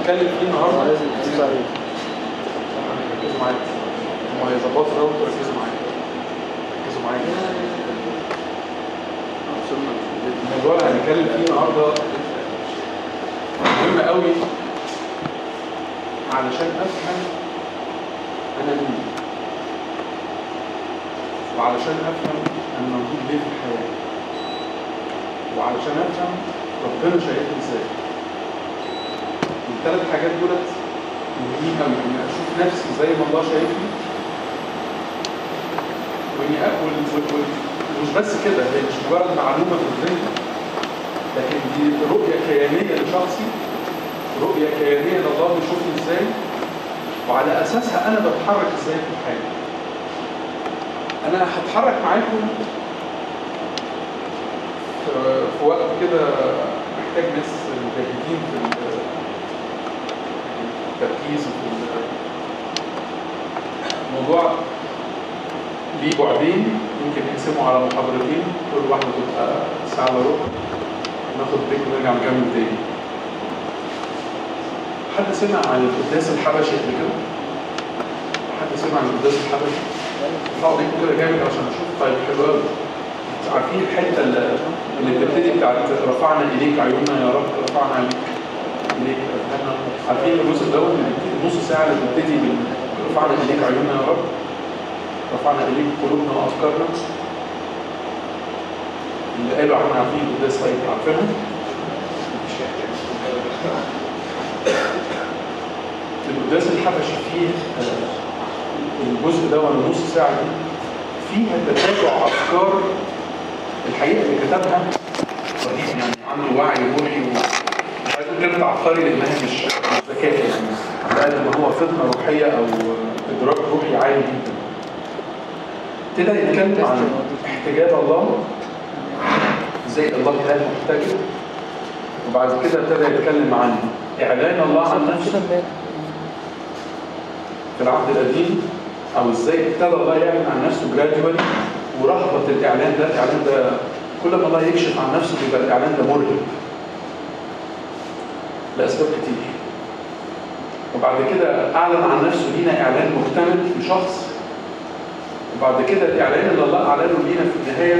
هنتكلم فيه النهارده لازم تركز عليه ركزوا معايا هم هيظبطوا ده وانتوا ركزوا معايا ركزوا معايا وصلنا الموضوع اللي هنتكلم فيه النهارده مهم قوي علشان افهم انا مين وعلشان افهم انا موجود ليه في الحياه وعلشان افهم ربنا شايفني ازاي الثلاث حاجات دولت مهمين قوي اني اشوف نفسي زي ما الله شايفني واني اكل ومش بس كده هي مش مجرد معلومه في الذهن لكن دي رؤيه كيانيه لشخصي رؤيه كيانيه لله بيشوفني ازاي وعلى اساسها انا بتحرك ازاي في الحياه انا هتحرك معاكم في في وقت كده محتاج ناس مجاهدين في ال- التركيز وفي ال- الموضوع ليه بعدين يمكن نقسمه على محاضرتين كل واحدة تبقى ساعة الا ربع ناخد بريك ونرجع نكمل تاني حد سمع عن القداس الحبشي قبل كده؟ حد سمع عن القداس الحبشي؟ ارفعوا ايديكم كده جامد عشان اشوف طيب حلو قوي عارفين الحته اللي اللي بتبتدي بتاعت رفعنا اليك عيوننا يا رب رفعنا اليك أذهاننا. عارفين الجزء دوت اللي بيبتدي نص ساعه اللي بتبتدي بال- رفعنا اليك عيوننا يا رب رفعنا اليك قلوبنا وافكارنا اللي قالوا عنها عارفين القداس طيب عارفينها؟ القداس الحبشي فيه آه، الجزء ده ولا نص ساعه دي فيها تتابع افكار الحقيقه اللي كتبها رهيب يعني عنده وعي روحي و مش عايز اقول كلمه عبقري لانها مش مش ذكاء يعني على قد ما هو فطنه روحيه او ادراك روحي عالي جدا ابتدى يتكلم عن احتجاج الله ازاي الله ده محتاج وبعد كده ابتدى يتكلم عن اعلان الله عن نفسه في العهد القديم او ازاي ابتدى الله يعلن عن نفسه جراديوالي ورهبه الاعلان ده الاعلان ده كل ما الله يكشف عن نفسه بيبقى الاعلان ده مرهب لاسباب كتير وبعد كده اعلن عن نفسه لينا اعلان مكتمل في شخص وبعد كده الاعلان اللي الله اعلنه لينا في النهايه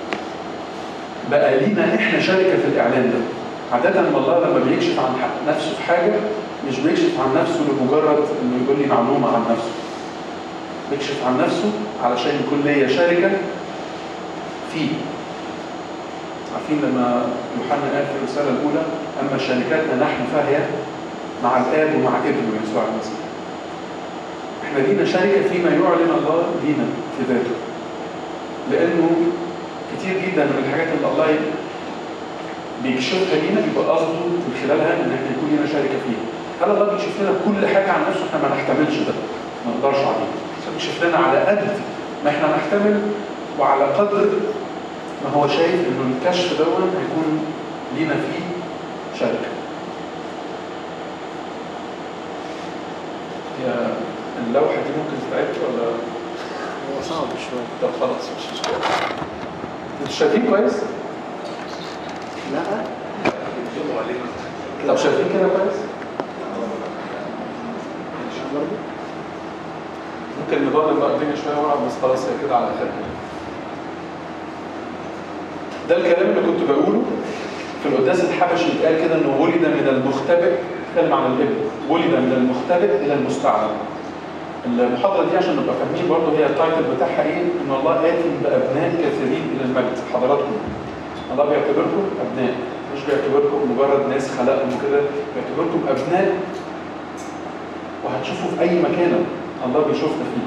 بقى لينا احنا شركه في الاعلان ده عاده ما الله لما بيكشف عن حق- نفسه في حاجه مش بيكشف عن نفسه لمجرد انه يقول لي معلومه عن نفسه بيكشف عن نفسه علشان يكون ليا شركه فيه عارفين لما يوحنا قال في الرساله الاولى اما شركتنا نحن فهي مع الاب ومع ابنه يسوع المسيح احنا لينا شركه فيما يعلن الله لينا في ذاته لانه كتير جدا من الحاجات اللي الله بيكشفها لينا بيبقى قصده من خلالها ان احنا يكون لينا شركه فيها هل الله بيكشف لنا كل حاجه عن نفسه احنا ما نحتملش ده ما نقدرش عليه بس هو بيكشف لنا على قد ما احنا نحتمل وعلى قدر ما هو شايف انه الكشف دون هيكون لينا فيه شركه هي اللوحه دي ممكن تتعبك ولا هو صعب شوية طب خلاص مش مشكله انتوا شايفين كويس؟ لا طب شايفين كده كويس؟ برضه ممكن نضلم بقى الدنيا شويه ورا بس خلاص هي كده على اخرها ده الكلام اللي كنت بقوله في القداس الحبشي اتقال كده انه ولد من المختبئ اتكلم عن الابن ولد من المختبئ الى المستعلم المحاضره دي عشان نبقى فاهمين برضه هي التايتل بتاعها ايه ان الله اتي بابناء كثيرين الى المجد حضراتكم الله بيعتبركم ابناء مش بيعتبركم مجرد ناس خلقهم كده بيعتبركم ابناء وهتشوفوا في اي مكان الله بيشوفنا فيه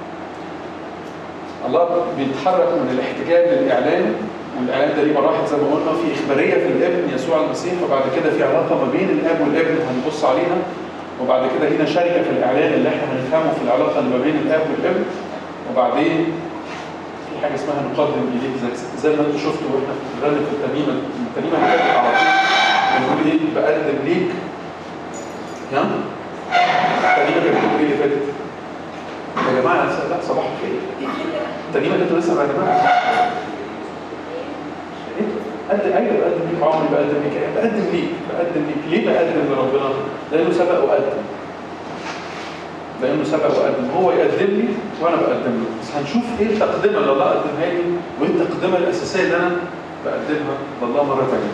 الله بيتحرك من الاحتجاج للاعلان والاعلان ده ليه مراحل زي ما قلنا في اخباريه في الابن يسوع المسيح وبعد كده في علاقه ما بين الاب والابن هنبص عليها وبعد كده لينا شركه في الاعلان اللي احنا هنفهمه في العلاقه اللي ما بين الاب والابن وبعدين في حاجه اسمها نقدم اليك زي- زي ما انتم شفتوا واحنا بنغني في الترنيمه الترنيمه اللي فاتت على طول بنقول ايه بقدم ليك ها الترنيمه كانت بتقول ايه اللي فاتت يا جماعه لا صباح الخير الترنيمه اللي انتوا لسه بقى يا جماعه ايه قدم ايوه بقدم ليك عمري بقدم ليك بقدم ليك بقدم ليك ليه بقدم لربنا؟ لانه سبق وقدم لانه سبق وقدم هو يقدم لي وانا بقدم له بس هنشوف ايه التقدمه اللي الله قدمها لي وايه التقدمه الاساسيه اللي انا بقدمها لله مره ثانيه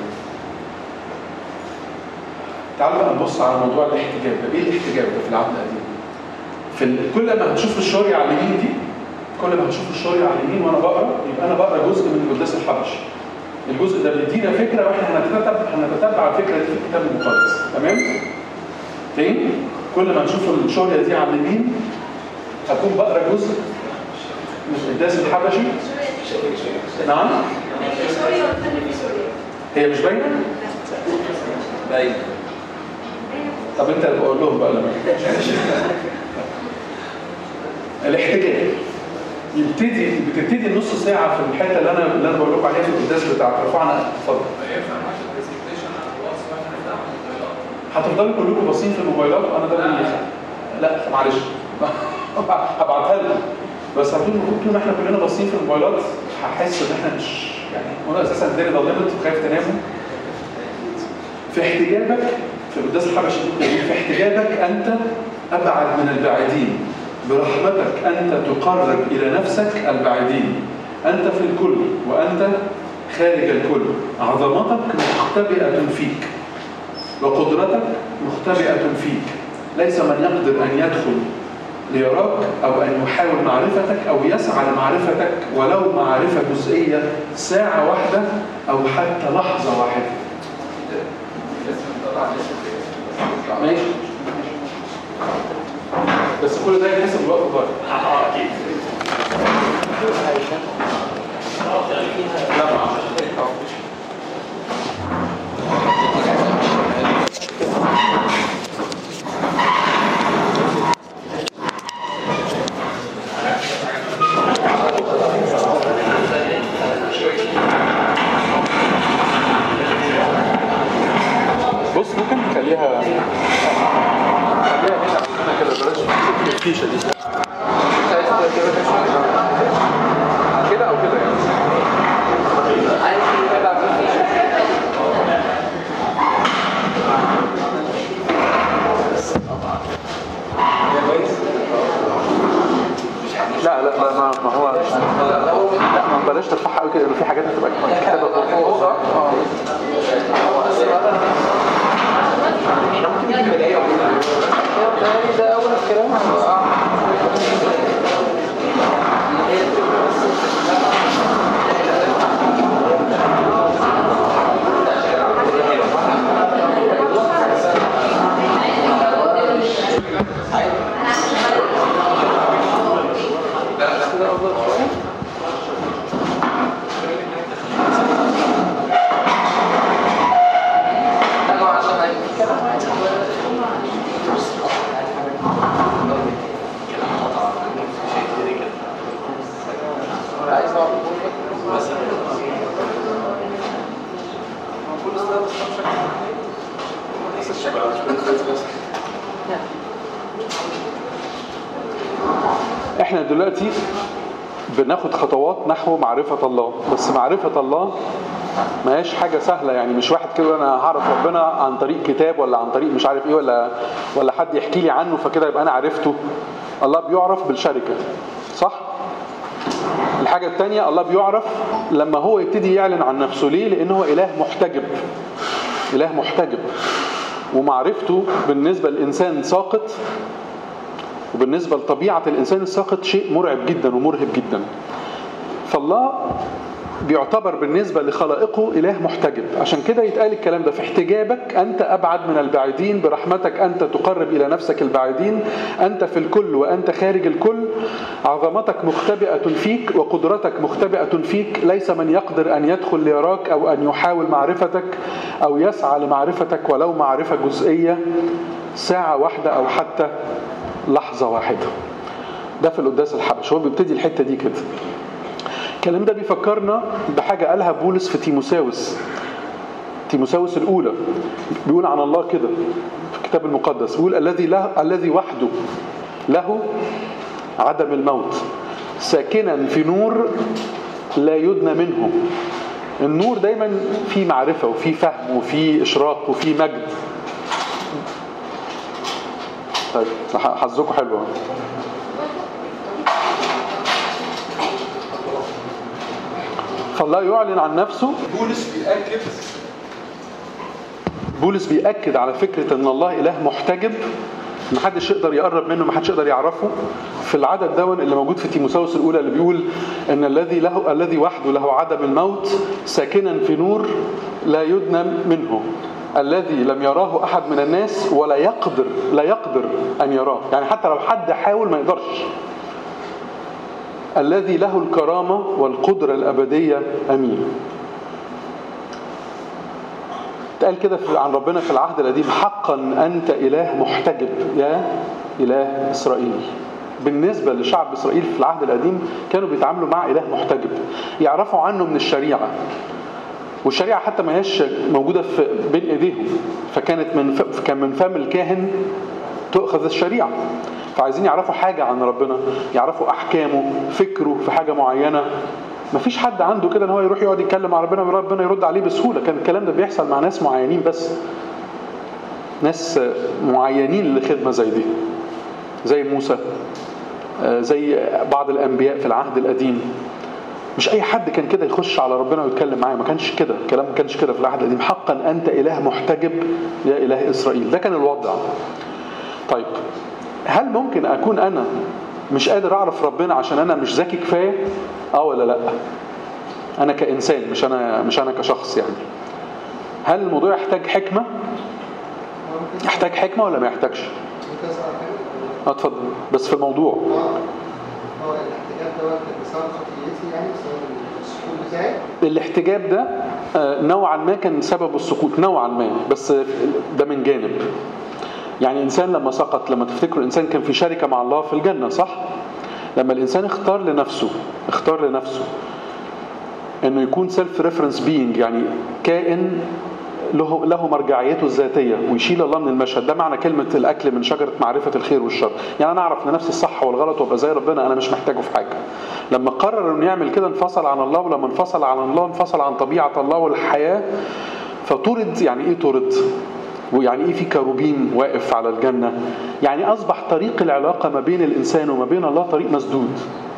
تعالوا بقى نبص على موضوع الاحتجاب ده ايه الاحتجاب ده في العهد القديم في ال... كل ما هتشوف الشوري على اليمين دي كل ما هتشوف الشوري على اليمين وانا بقرا يبقى انا بقرا جزء من القداس الحبشي الجزء ده بيدينا فكره واحنا هنتتبع هنتتبع الفكره دي في الكتاب المقدس تمام تاني كل ما نشوف الشوريه دي على اليمين هكون بقرا جزء من القداس الحبشي نعم في سوريا والفن في سوريا هي مش باينه باين طب انت اللي بقول لهم بقى لما الاحتجاج يبتدي بتبتدي النص ساعه في الحته اللي انا اللي انا بقول لكم عليها في القداس بتاع رفعنا اتفضل هتفضلوا كلكم باصين في الموبايلات وانا ده اللي لا معلش هبعتها لكم بس هتقولوا طول ما احنا كلنا باصين في الموبايلات هحس ان احنا مش يعني وانا اساسا الدنيا ضلمت وخايف تناموا في احتجابك في القداس الحبشي في احتجابك انت ابعد من البعيدين برحمتك انت تقرب الى نفسك البعيدين انت في الكل وانت خارج الكل عظمتك مختبئه فيك وقدرتك مختبئه فيك ليس من يقدر ان يدخل ليراك او ان يحاول معرفتك او يسعى لمعرفتك ولو معرفه جزئيه ساعه واحده او حتى لحظه واحده ماشي بس كل ده يتحسب الوقت ضايع اكيد لا معلش. بص ممكن نخليها خليها هنا عندنا كده بلاش الفيشه دي كده او كده يعني لا لا لا ما, ما هو لا ما بلاش ترفعها قوي كده لأن في حاجات هتبقى كتابه فوق صح؟ اه ده اول الكلام كده افضل شويه عايز اقعد احنا دلوقتي بناخد خطوات نحو معرفة الله بس معرفة الله ما هيش حاجة سهلة يعني مش واحد كده انا هعرف ربنا عن طريق كتاب ولا عن طريق مش عارف ايه ولا ولا حد يحكي لي عنه فكده يبقى انا عرفته الله بيعرف بالشركة صح؟ الحاجة الثانية الله بيعرف لما هو يبتدي يعلن عن نفسه ليه؟ لأن هو إله محتجب إله محتجب ومعرفته بالنسبة للإنسان ساقط وبالنسبة لطبيعة الإنسان الساقط شيء مرعب جدا ومرهب جدا فالله بيعتبر بالنسبة لخلائقه إله محتجب عشان كده يتقال الكلام ده في احتجابك أنت أبعد من البعيدين برحمتك أنت تقرب إلى نفسك البعيدين أنت في الكل وأنت خارج الكل عظمتك مختبئة فيك وقدرتك مختبئة فيك ليس من يقدر أن يدخل ليراك أو أن يحاول معرفتك أو يسعى لمعرفتك ولو معرفة جزئية ساعة واحدة أو حتى لحظة واحدة ده في القداس الحبش هو بيبتدي الحتة دي كده الكلام ده بيفكرنا بحاجة قالها بولس في تيموساوس تيموساوس الأولى بيقول عن الله كده في الكتاب المقدس بيقول الذي له الذي وحده له عدم الموت ساكنا في نور لا يدنى منه النور دايما فيه معرفة وفيه فهم وفيه إشراق وفيه مجد طيب حظكم حلو أهو. فالله يعلن عن نفسه بولس بيأكد بولس بيأكد على فكرة ان الله اله محتجب محدش يقدر يقرب منه محدش يقدر يعرفه في العدد دون اللي موجود في تيموثاوس الاولى اللي بيقول ان الذي له الذي وحده له عدم الموت ساكنا في نور لا يدنى منه الذي لم يراه احد من الناس ولا يقدر لا يقدر ان يراه يعني حتى لو حد حاول ما يقدرش الذي له الكرامه والقدره الابديه امين اتقال كده في- عن ربنا في العهد القديم حقا انت اله محتجب يا اله اسرائيل بالنسبه لشعب اسرائيل في العهد القديم كانوا بيتعاملوا مع اله محتجب يعرفوا عنه من الشريعه والشريعه حتى ما هيش موجوده في بين ايديهم فكانت من ف... كان من فم الكاهن تؤخذ الشريعه فعايزين يعرفوا حاجه عن ربنا يعرفوا احكامه فكره في حاجه معينه مفيش حد عنده كده ان هو يروح يقعد يتكلم مع ربنا وربنا يرد عليه بسهوله كان الكلام ده بيحصل مع ناس معينين بس ناس معينين لخدمه زي دي زي موسى آه، زي بعض الانبياء في العهد القديم مش اي حد كان كده يخش على ربنا ويتكلم معاه ما كانش كده الكلام ما كانش كده في العهد القديم حقا انت اله محتجب يا اله اسرائيل ده كان الوضع طيب هل ممكن اكون انا مش قادر اعرف ربنا عشان انا مش ذكي كفايه اه ولا لا انا كانسان مش انا مش انا كشخص يعني هل الموضوع يحتاج حكمه يحتاج حكمه ولا ما يحتاجش ممكن اسال حاجه اه اتفضل بس في الموضوع اه اه الاحتجاج دوت بسبب خطيتي يعني بسبب السكون بتاعي الاحتجاب ده آه، نوعا ما كان سبب السقوط نوعا ما بس ده من جانب يعني الانسان لما سقط لما تفتكروا الانسان كان في شركه مع الله في الجنه صح لما الانسان اختار لنفسه اختار لنفسه انه يكون سيلف ريفرنس بينج يعني كائن له له مرجعيته الذاتيه ويشيل الله من المشهد ده معنى كلمه الاكل من شجره معرفه الخير والشر يعني انا اعرف لنفسي الصح والغلط وابقى زي ربنا انا مش محتاجه في حاجه لما قرر انه يعمل كده انفصل عن الله ولما انفصل عن الله انفصل عن طبيعه الله والحياه فطرد يعني ايه طرد ويعني ايه في كروبيم واقف على الجنه يعني اصبح طريق العلاقه ما بين الانسان وما بين الله طريق مسدود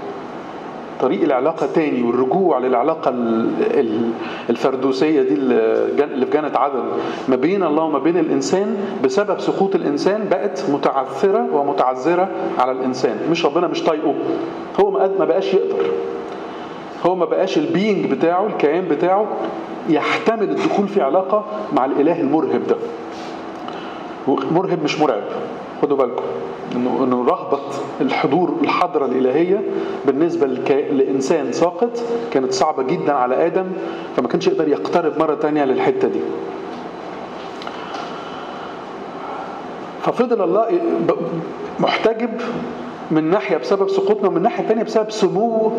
طريق العلاقة تاني والرجوع للعلاقة ال- ال- الفردوسية دي اللي جن- اللي في جنة عدن ما بين الله وما بين الإنسان بسبب سقوط الإنسان بقت متعثرة ومتعذرة على الإنسان مش ربنا مش طايقه هو ما ما بقاش يقدر هو ما بقاش البينج بتاعه الكيان بتاعه يحتمل الدخول في علاقة مع الإله المرهب ده مرهب مش مرعب خدوا بالكم انه انه رهبه الحضور الحضره الالهيه بالنسبه لك... لانسان ساقط كانت صعبه جدا على ادم فما كانش يقدر يقترب مره تانية للحته دي ففضل الله ب- محتجب من ناحيه بسبب سقوطنا ومن ناحيه تانية بسبب سمو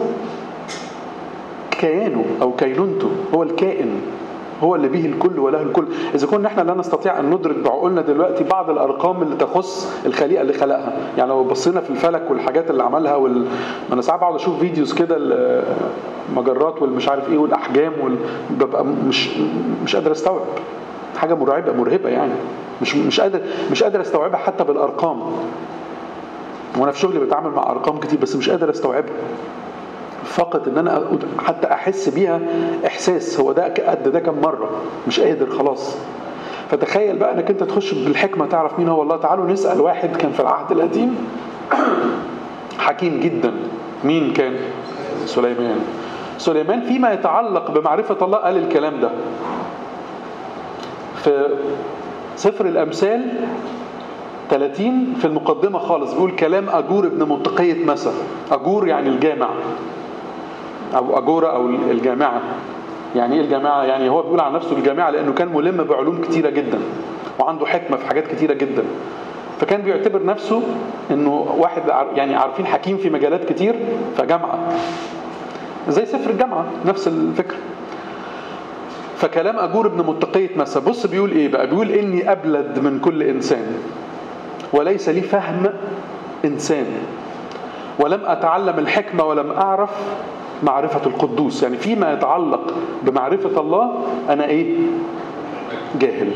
كيانه او كينونته هو الكائن هو اللي به الكل وله الكل اذا كنا احنا لا نستطيع ان ندرك بعقولنا دلوقتي بعض الارقام اللي تخص الخليقه اللي خلقها يعني لو بصينا في الفلك والحاجات اللي عملها وال... ما انا ساعات بقعد اشوف فيديوز كده المجرات والمش عارف ايه والاحجام وال... ببقى مش مش قادر استوعب حاجه مرعبه مرهبه يعني مش مش قادر مش قادر استوعبها حتى بالارقام وانا في شغلي بتعامل مع ارقام كتير بس مش قادر استوعبها فقط ان انا أ- حتى احس بيها احساس هو ده قد ده كم مره مش قادر خلاص فتخيل بقى انك انت تخش بالحكمه تعرف مين هو الله تعالوا نسال واحد كان في العهد القديم حكيم جدا مين كان سليمان سليمان فيما يتعلق بمعرفه الله قال الكلام ده في سفر الامثال 30 في المقدمة خالص بيقول كلام أجور ابن منطقية مسا أجور يعني الجامع أو أجورة أو الجامعة يعني إيه الجامعة؟ يعني هو بيقول عن نفسه الجامعة لأنه كان ملم بعلوم كتيرة جدا وعنده حكمة في حاجات كتيرة جدا فكان بيعتبر نفسه انه واحد عار- يعني عارفين حكيم في مجالات كتير فجامعة زي سفر الجامعة نفس الفكرة فكلام أجور ابن متقية مسا بص بيقول إيه بقى بيقول إني أبلد من كل إنسان وليس لي فهم إنسان ولم أتعلم الحكمة ولم أعرف معرفة القدوس يعني فيما يتعلق بمعرفة الله أنا إيه جاهل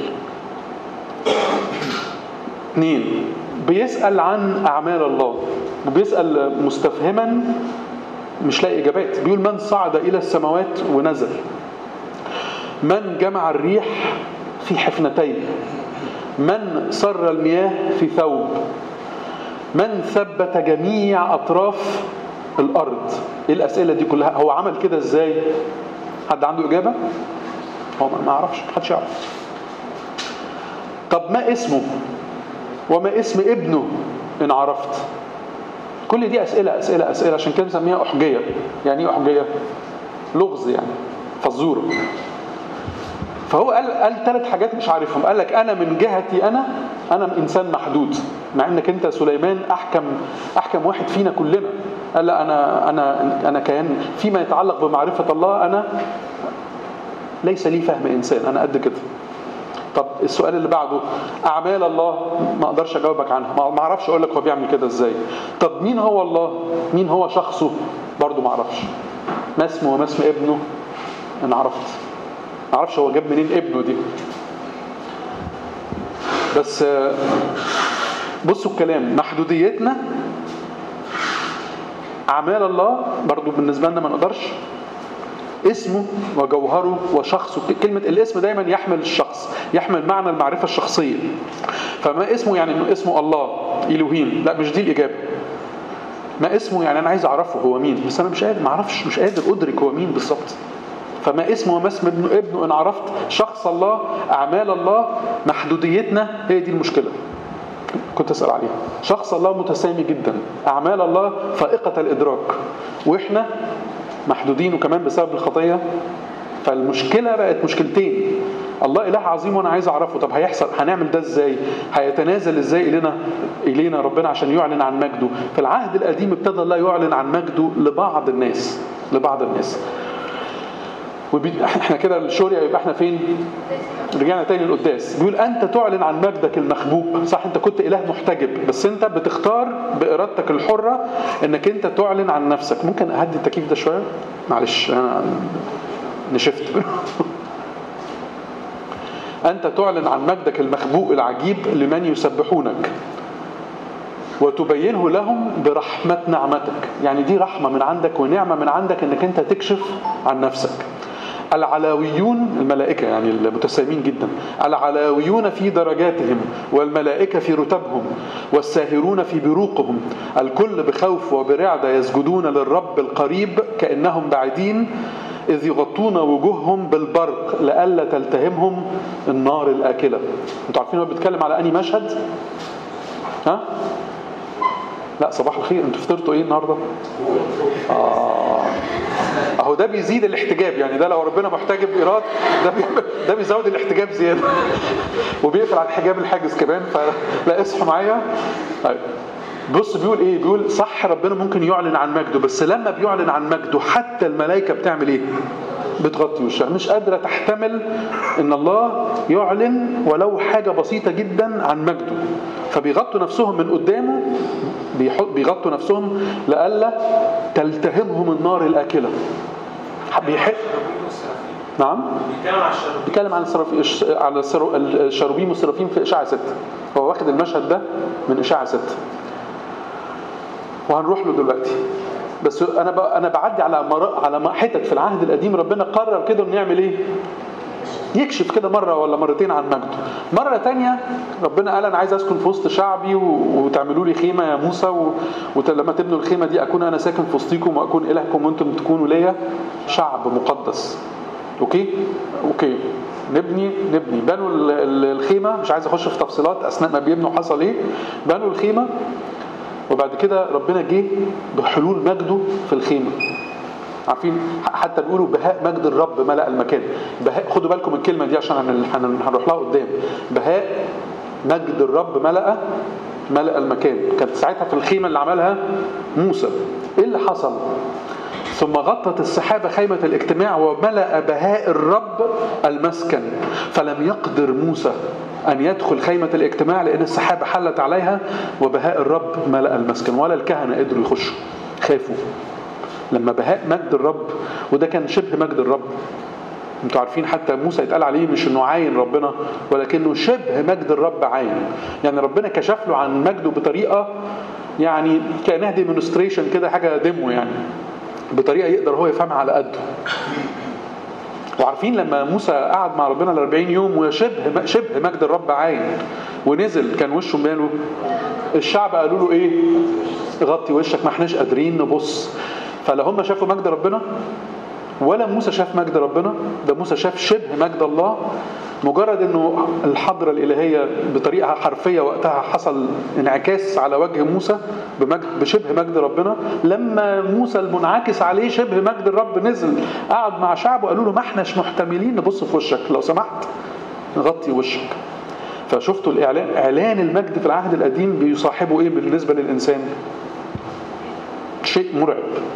اثنين بيسأل عن أعمال الله وبيسأل مستفهما مش لاقي إجابات بيقول من صعد إلى السماوات ونزل من جمع الريح في حفنتيه من سر المياه في ثوب من ثبت جميع أطراف الأرض إيه الأسئلة دي كلها هو عمل كده إزاي حد عنده إجابة هو ما- ما أعرفش محدش يعرف طب ما اسمه وما اسم ابنه إن عرفت كل دي أسئلة أسئلة أسئلة عشان كده بنسميها أحجية يعني إيه أحجية لغز يعني فزورة فهو قال قال ثلاث حاجات مش عارفهم قال لك انا من جهتي انا انا انسان محدود مع انك انت سليمان احكم احكم واحد فينا كلنا قال لا انا انا انا كيان فيما يتعلق بمعرفه الله انا ليس لي فهم انسان انا قد كده طب السؤال اللي بعده اعمال الله ما اقدرش اجاوبك عنها ما ما اعرفش اقول لك هو بيعمل كده ازاي طب مين هو الله مين هو شخصه برضه ما اعرفش ما اسمه وما اسم ابنه انا عرفت ما اعرفش هو جاب منين ابنه دي بس آه، بصوا الكلام محدوديتنا اعمال الله برضو بالنسبه لنا ما نقدرش اسمه وجوهره وشخصه كلمة الاسم دايما يحمل الشخص يحمل معنى المعرفة الشخصية فما اسمه يعني انه اسمه الله إلهيم لا مش دي الإجابة ما اسمه يعني أنا عايز أعرفه هو مين بس أنا مش قادر ما أعرفش مش قادر أدرك هو مين بالظبط فما اسمه وما اسم ابنه ابنه إن عرفت شخص الله أعمال الله محدوديتنا هي دي المشكلة كنت أسأل عليها شخص الله متسامي جدا أعمال الله فائقة الإدراك وإحنا محدودين وكمان بسبب الخطية فالمشكلة بقت مشكلتين الله إله عظيم وأنا عايز أعرفه طب هيحصل هنعمل ده إزاي هيتنازل إزاي إلينا إلينا ربنا عشان يعلن عن مجده في العهد القديم ابتدى الله يعلن عن مجده لبعض الناس لبعض الناس وبي... احنا كده الشورية يبقى احنا فين رجعنا تاني للقداس بيقول انت تعلن عن مجدك المخبوء صح انت كنت اله محتجب بس انت بتختار بارادتك الحره انك انت تعلن عن نفسك ممكن اهدي التكييف ده شويه معلش انا نشفت انت تعلن عن مجدك المخبوء العجيب لمن يسبحونك وتبينه لهم برحمة نعمتك يعني دي رحمة من عندك ونعمة من عندك انك انت تكشف عن نفسك العلاويون الملائكة يعني المتسامين جدا العلاويون في درجاتهم والملائكة في رتبهم والساهرون في بروقهم الكل بخوف وبرعدة يسجدون للرب القريب كأنهم بعيدين إذ يغطون وجوههم بالبرق لئلا تلتهمهم النار الآكلة انتوا عارفين هو بيتكلم على أني مشهد ها لا صباح الخير انتوا فطرتوا ايه النهارده آه. اهو ده بيزيد الاحتجاب يعني ده لو ربنا محتجب ايراد ده بيعمل ده بيزود الاحتجاب زياده وبيقفل على الحجاب الحاجز كمان فلا اصحوا معايا طيب بص بيقول ايه بيقول صح ربنا ممكن يعلن عن مجده بس لما بيعلن عن مجده حتى الملائكه بتعمل ايه بتغطي وشها مش قادره تحتمل ان الله يعلن ولو حاجه بسيطه جدا عن مجده فبيغطوا نفسهم من قدامه بيحط بيغطوا نفسهم لئلا تلتهمهم النار الاكله بيحق نعم بيتكلم عن السرافي... على السرو... الشروبيم والسرافيم في اشعه 6 هو واخد المشهد ده من اشعه 6 وهنروح له دلوقتي بس انا ب... انا بعدي على مر... على حتت في العهد القديم ربنا قرر كده انه يعمل ايه يكشف كده مرة ولا مرتين عن مجده مرة تانية ربنا قال أنا عايز أسكن في وسط شعبي و... وتعملوا لي خيمة يا موسى و... ولما تبنوا الخيمة دي أكون أنا ساكن في وسطيكم وأكون إلهكم وأنتم تكونوا ليا شعب مقدس أوكي أوكي نبني نبني بنوا الخيمة مش عايز أخش في تفصيلات أثناء ما بيبنوا حصل إيه بنوا الخيمة وبعد كده ربنا جه بحلول مجده في الخيمة عارفين حتى بيقولوا بهاء مجد الرب ملأ المكان بهاء خدوا بالكم من الكلمة دي عشان هنروح لها قدام بهاء مجد الرب ملأ ملأ المكان كانت ساعتها في الخيمة اللي عملها موسى ايه اللي حصل ثم غطت السحابة خيمة الاجتماع وملأ بهاء الرب المسكن فلم يقدر موسى أن يدخل خيمة الاجتماع لأن السحابة حلت عليها وبهاء الرب ملأ المسكن ولا الكهنة قدروا يخشوا خافوا لما بهاء مجد الرب وده كان شبه مجد الرب انتوا عارفين حتى موسى يتقال عليه مش انه عاين ربنا ولكنه شبه مجد الرب عاين يعني ربنا كشف له عن مجده بطريقه يعني كانها ديمونستريشن كده حاجه ديمو يعني بطريقه يقدر هو يفهمها على قده وعارفين لما موسى قعد مع ربنا ال 40 يوم وشبه شبه مجد الرب عاين ونزل كان وشه ماله الشعب قالوا له ايه غطي وشك ما احناش قادرين نبص فلا هم شافوا مجد ربنا ولا موسى شاف مجد ربنا ده موسى شاف شبه مجد الله مجرد انه الحضرة الالهية بطريقة حرفية وقتها حصل انعكاس على وجه موسى بمجد بشبه مجد ربنا لما موسى المنعكس عليه شبه مجد الرب نزل قعد مع شعبه قالوا له ما احناش محتملين نبص في وشك لو سمحت نغطي وشك فشفتوا الاعلان اعلان المجد في العهد القديم بيصاحبه ايه بالنسبة للانسان شيء مرعب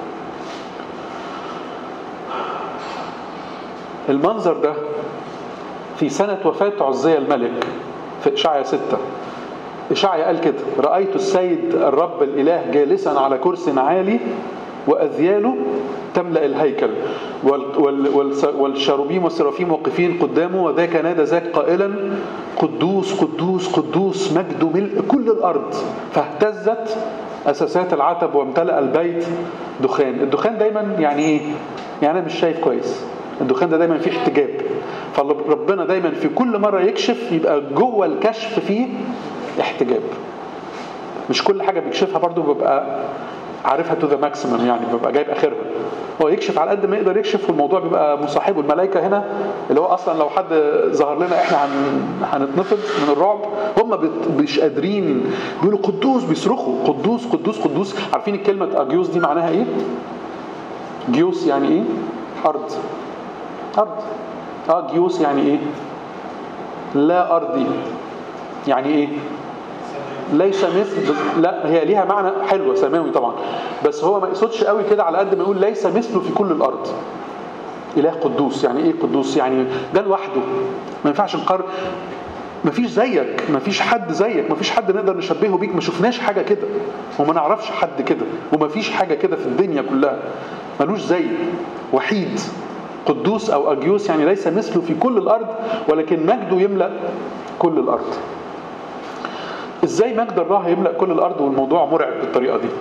المنظر ده في سنة وفاة عزية الملك في إشعيا ستة إشعيا قال كده رأيت السيد الرب الإله جالسا على كرسي عالي وأذياله تملأ الهيكل وال- وال- والس- والشاروبيم والسرافيم واقفين قدامه وذاك نادى ذاك قائلا قدوس قدوس قدوس مجد ملء كل الأرض فاهتزت أساسات العتب وامتلأ البيت دخان الدخان دايما يعني إيه؟ يعني أنا مش شايف كويس الدخان ده دايما فيه احتجاب فربنا دايما في كل مرة يكشف يبقى جوه الكشف فيه احتجاب مش كل حاجة بيكشفها برضو بيبقى عارفها تو ذا ماكسيمم يعني بيبقى جايب اخرها هو يكشف على قد ما يقدر يكشف والموضوع بيبقى مصاحبه الملائكه هنا اللي هو اصلا لو حد ظهر لنا احنا هن... هنتنفض من الرعب هم بت... مش قادرين بيقولوا قدوس بيصرخوا قدوس قدوس قدوس عارفين الكلمه اجيوس دي معناها ايه؟ جيوس يعني ايه؟ ارض ارض اه جيوس يعني ايه؟ لا ارضي يعني ايه؟ ليس مثل لا هي ليها معنى حلوه سماوي طبعا بس هو ما يقصدش قوي كده على قد ما يقول ليس مثله في كل الارض اله قدوس يعني ايه قدوس يعني ده لوحده ما ينفعش نقارن ما فيش زيك ما فيش حد زيك ما فيش حد نقدر نشبهه بيك ما شفناش حاجه كده وما نعرفش حد كده وما فيش حاجه كده في الدنيا كلها ملوش زي وحيد قدوس او اجيوس يعني ليس مثله في كل الارض ولكن مجده يملا كل الارض ازاي مجد الله يملا كل الارض والموضوع مرعب بالطريقه دي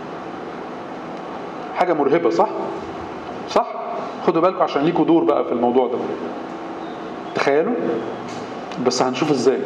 حاجه مرهبه صح صح خدوا بالكم عشان ليكوا دور بقى في الموضوع ده تخيلوا بس هنشوف ازاي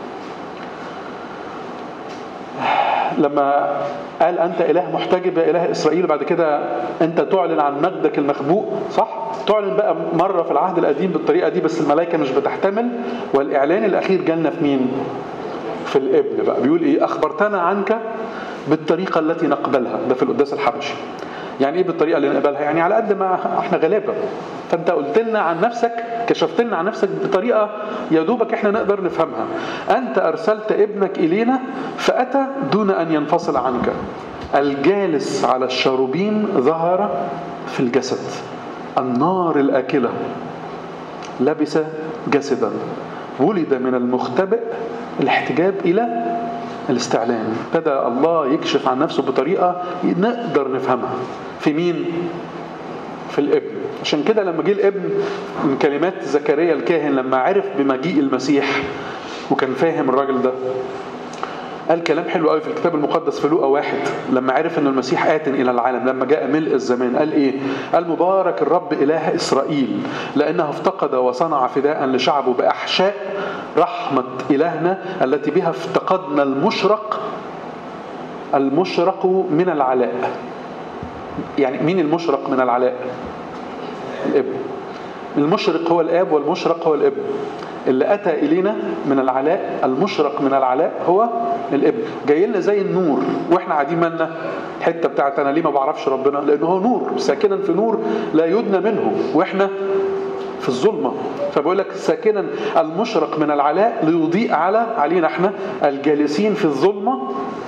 لما قال انت اله محتجب يا اله اسرائيل بعد كده انت تعلن عن مجدك المخبوء صح تعلن بقى مره في العهد القديم بالطريقه دي بس الملائكه مش بتحتمل والاعلان الاخير جالنا في مين في الابن بقى بيقول ايه اخبرتنا عنك بالطريقه التي نقبلها ده في القداس الحبشي يعني ايه بالطريقه اللي نقبلها يعني على قد ما احنا غلابه فانت قلت لنا عن نفسك كشفت لنا عن نفسك بطريقه يا دوبك احنا نقدر نفهمها انت ارسلت ابنك الينا فاتى دون ان ينفصل عنك الجالس على الشاروبين ظهر في الجسد النار الاكله لبس جسدا ولد من المختبئ الاحتجاب الى الاستعلان ابتدى الله يكشف عن نفسه بطريقه نقدر نفهمها في مين في الابن عشان كده لما جه الابن من كلمات زكريا الكاهن لما عرف بمجيء المسيح وكان فاهم الراجل ده قال كلام حلو قوي في الكتاب المقدس في لوقا واحد لما عرف ان المسيح آت الى العالم لما جاء ملء الزمان قال ايه؟ قال مبارك الرب اله اسرائيل لانه افتقد وصنع فداء لشعبه باحشاء رحمه الهنا التي بها افتقدنا المشرق المشرق من العلاء يعني مين المشرق من العلاء؟ الابن المشرق هو الاب والمشرق هو الابن اللي اتى الينا من العلاء المشرق من العلاء هو الابن جاي لنا زي النور واحنا قاعدين مالنا الحته بتاعت انا ليه ما بعرفش ربنا لانه هو نور ساكنا في نور لا يدنى منه واحنا في الظلمه فبقول لك ساكنا المشرق من العلاء ليضيء على علينا احنا الجالسين في الظلمه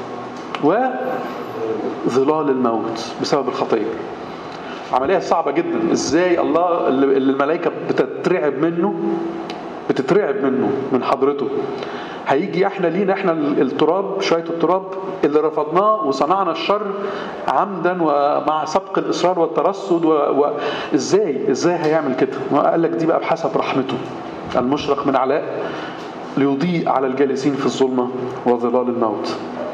وظلال الموت بسبب الخطيه عمليه صعبه جدا ازاي الله اللي الملائكه بتترعب منه بتترعب منه من حضرته هيجي احنا لينا احنا التراب شويه التراب اللي رفضناه وصنعنا الشر عمدا ومع سبق الاصرار والترصد وازاي و... ازاي هيعمل كده قال لك دي بقى بحسب رحمته المشرق من علاء ليضيء على الجالسين في الظلمه وظلال الموت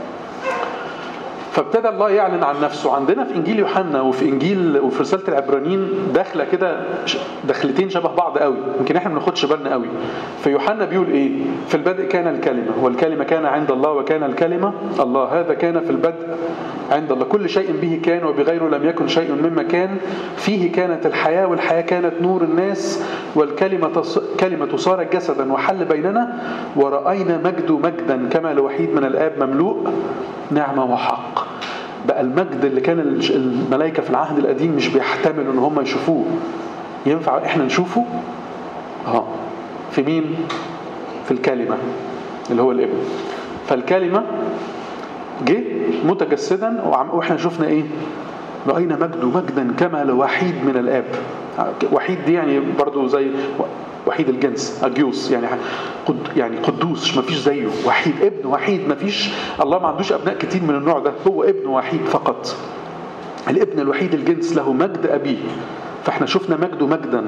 فابتدى الله يعلن عن نفسه عندنا في انجيل يوحنا وفي انجيل وفي رساله العبرانيين داخله كده دخلتين شبه بعض قوي يمكن احنا ما بناخدش بالنا قوي في يوحنا بيقول ايه في البدء كان الكلمه والكلمه كان عند الله وكان الكلمه الله هذا كان في البدء عند الله كل شيء به كان وبغيره لم يكن شيء مما كان فيه كانت الحياه والحياه كانت نور الناس والكلمه تص... كلمه صار جسدا وحل بيننا وراينا مجد مجدا كما لوحيد من الاب مملوء نعمه وحق بقى المجد اللي كان الملائكه في العهد القديم مش بيحتملوا ان هم يشوفوه ينفع احنا نشوفه اه في مين في الكلمه اللي هو الابن فالكلمه جه متجسدا واحنا شفنا ايه راينا مجده مجدا كما لوحيد من الاب وحيد دي يعني برضو زي وحيد الجنس اجيوس يعني قد يعني قدوس ما فيش زيه وحيد ابن وحيد ما فيش الله ما عندوش ابناء كتير من النوع ده هو ابن وحيد فقط الابن الوحيد الجنس له مجد ابيه فاحنا شفنا مجده مجدا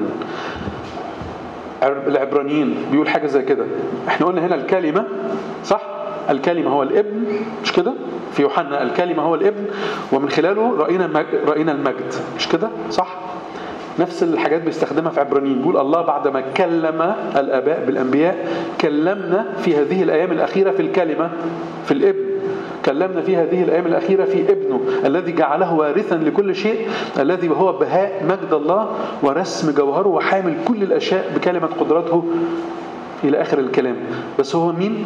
العبرانيين بيقول حاجه زي كده احنا قلنا هنا الكلمه صح الكلمه هو الابن مش كده في يوحنا الكلمه هو الابن ومن خلاله راينا راينا المجد مش كده صح نفس الحاجات بيستخدمها في عبرانيين بيقول الله بعدما كلم الآباء بالأنبياء كلمنا في هذه الأيام الأخيرة في الكلمة في الابن كلمنا في هذه الأيام الأخيرة في ابنه الذي جعله وارثا لكل شيء الذي هو بهاء مجد الله ورسم جوهره وحامل كل الأشياء بكلمة قدرته إلى آخر الكلام بس هو مين؟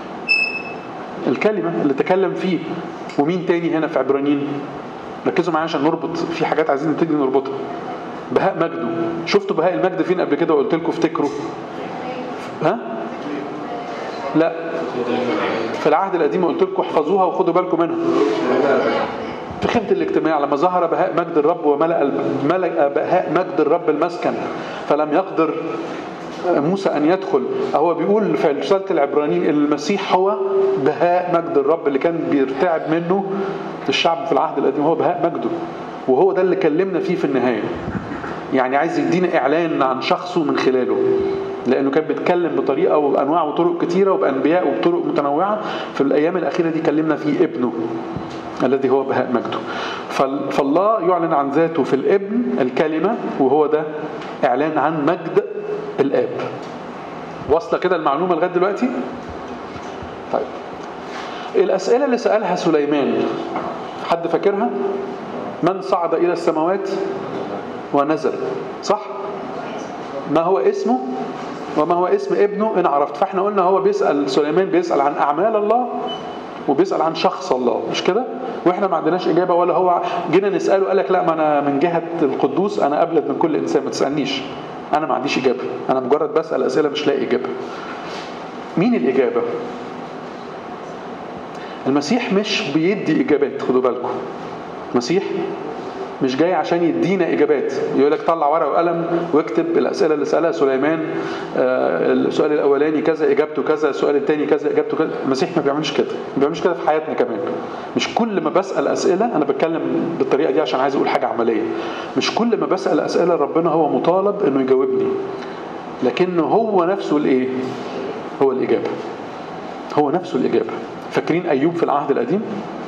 الكلمة اللي تكلم فيه ومين تاني هنا في عبرانيين ركزوا معايا عشان نربط في حاجات عايزين نبتدي نربطها بهاء مجده شفتوا بهاء المجد فين قبل كده وقلت لكم افتكروا ها لا في العهد القديم قلت لكم احفظوها وخدوا بالكم منها في خيمة الاجتماع لما ظهر بهاء مجد الرب وملأ ملأ بهاء مجد الرب المسكن فلم يقدر موسى أن يدخل هو بيقول في رسالة العبرانيين المسيح هو بهاء مجد الرب اللي كان بيرتعب منه الشعب في العهد القديم هو بهاء مجده وهو ده اللي كلمنا فيه في النهاية يعني عايز يدينا إعلان عن شخصه من خلاله لأنه كان بيتكلم بطريقة وأنواع وطرق كتيرة وبأنبياء وبطرق متنوعة في الأيام الأخيرة دي كلمنا فيه ابنه الذي هو بهاء مجده فالله يعلن عن ذاته في الابن الكلمة وهو ده إعلان عن مجد الآب واصلة كده المعلومة لغاية دلوقتي طيب الأسئلة اللي سألها سليمان حد فاكرها من صعد إلى السماوات ونزل صح ما هو اسمه وما هو اسم ابنه إن عرفت فاحنا قلنا هو بيسأل سليمان بيسأل عن أعمال الله وبيسأل عن شخص الله مش كده واحنا ما عندناش إجابة ولا هو جينا نسأله قال لك لا ما أنا من جهة القدوس أنا أبلد من كل إنسان ما تسألنيش أنا ما عنديش إجابة أنا مجرد بسأل أسئلة مش لاقي إجابة مين الإجابة المسيح مش بيدي إجابات خدوا بالكم المسيح مش جاي عشان يدينا اجابات يقول لك طلع ورقه وقلم واكتب الاسئله اللي سالها سليمان آه السؤال الاولاني كذا اجابته كذا السؤال الثاني كذا اجابته كذا المسيح ما بيعملش كده ما بيعملش كده في حياتنا كمان مش كل ما بسال اسئله انا بتكلم بالطريقه دي عشان عايز اقول حاجه عمليه مش كل ما بسال اسئله ربنا هو مطالب انه يجاوبني لكنه هو نفسه الايه هو الاجابه هو نفسه الاجابه فاكرين ايوب في العهد القديم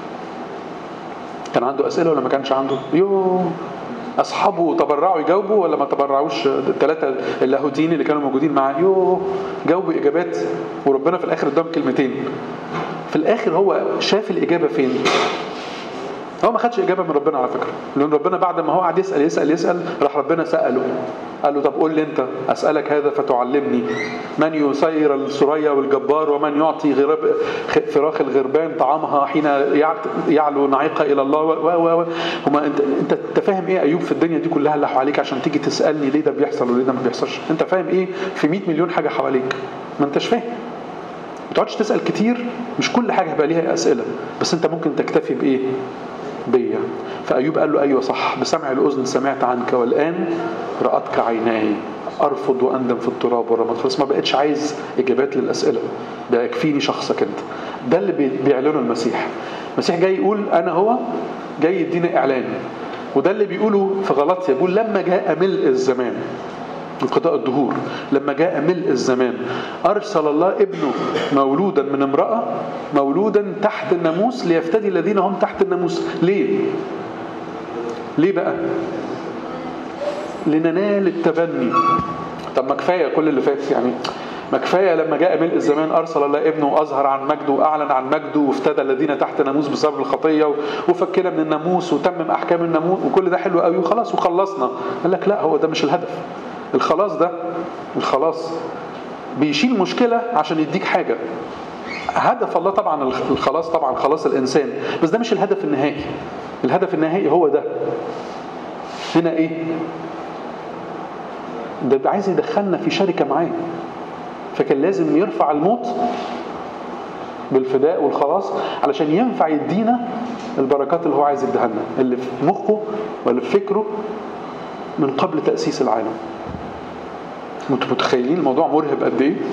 كان عنده اسئله ولا ما كانش عنده يو اصحابه تبرعوا يجاوبوا ولا ما تبرعوش الثلاثه اللاهوتيين اللي كانوا موجودين معاه يو جاوبوا اجابات وربنا في الاخر اداهم كلمتين في الاخر هو شاف الاجابه فين هو ما خدش اجابه من ربنا على فكره لان ربنا بعد ما هو قعد يسال يسال يسال راح ربنا ساله قال له طب قول لي انت اسالك هذا فتعلمني من يسير السريا والجبار ومن يعطي غراب فراخ الغربان طعامها حين يعلو نعيقها الى الله و و هما انت انت انت فاهم ايه ايوب في الدنيا دي كلها اللي حواليك عشان تيجي تسالني ليه ده بيحصل وليه ده ما بيحصلش انت فاهم ايه في 100 مليون حاجه حواليك ما انتش فاهم ما تقعدش تسال كتير مش كل حاجه هيبقى ليها اسئله بس انت ممكن تكتفي بايه بيا فأيوب قال له أيوة صح بسمع الأذن سمعت عنك والآن رأتك عيناي ارفض واندم في التراب والرماد خلاص ما بقتش عايز اجابات للاسئله ده يكفيني شخصك انت ده اللي بي- بيعلنه المسيح المسيح جاي يقول انا هو جاي يدينا اعلان وده اللي بيقوله في غلطيا بيقول لما جاء ملء الزمان انقضاء الدهور لما جاء ملء الزمان أرسل الله ابنه مولودا من امرأة مولودا تحت الناموس ليفتدي الذين هم تحت الناموس ليه؟ ليه بقى؟ لننال التبني طب ما كفاية كل اللي فات يعني ما كفاية لما جاء ملء الزمان أرسل الله ابنه وأظهر عن مجده وأعلن عن مجده وافتدى الذين تحت الناموس بسبب الخطية و- وفكنا من الناموس وتمم أحكام الناموس وكل ده حلو قوي وخلاص وخلصنا قال لك لا هو ده مش الهدف الخلاص ده الخلاص بيشيل مشكلة عشان يديك حاجة هدف الله طبعا الخلاص طبعا خلاص الإنسان بس ده مش الهدف النهائي الهدف النهائي هو ده هنا إيه ده عايز يدخلنا في شركة معاه فكان لازم يرفع الموت بالفداء والخلاص علشان ينفع يدينا البركات اللي هو عايز يديها لنا اللي في مخه واللي في فكره من قبل تأسيس العالم انتوا متخيلين الموضوع مرهب قد ايه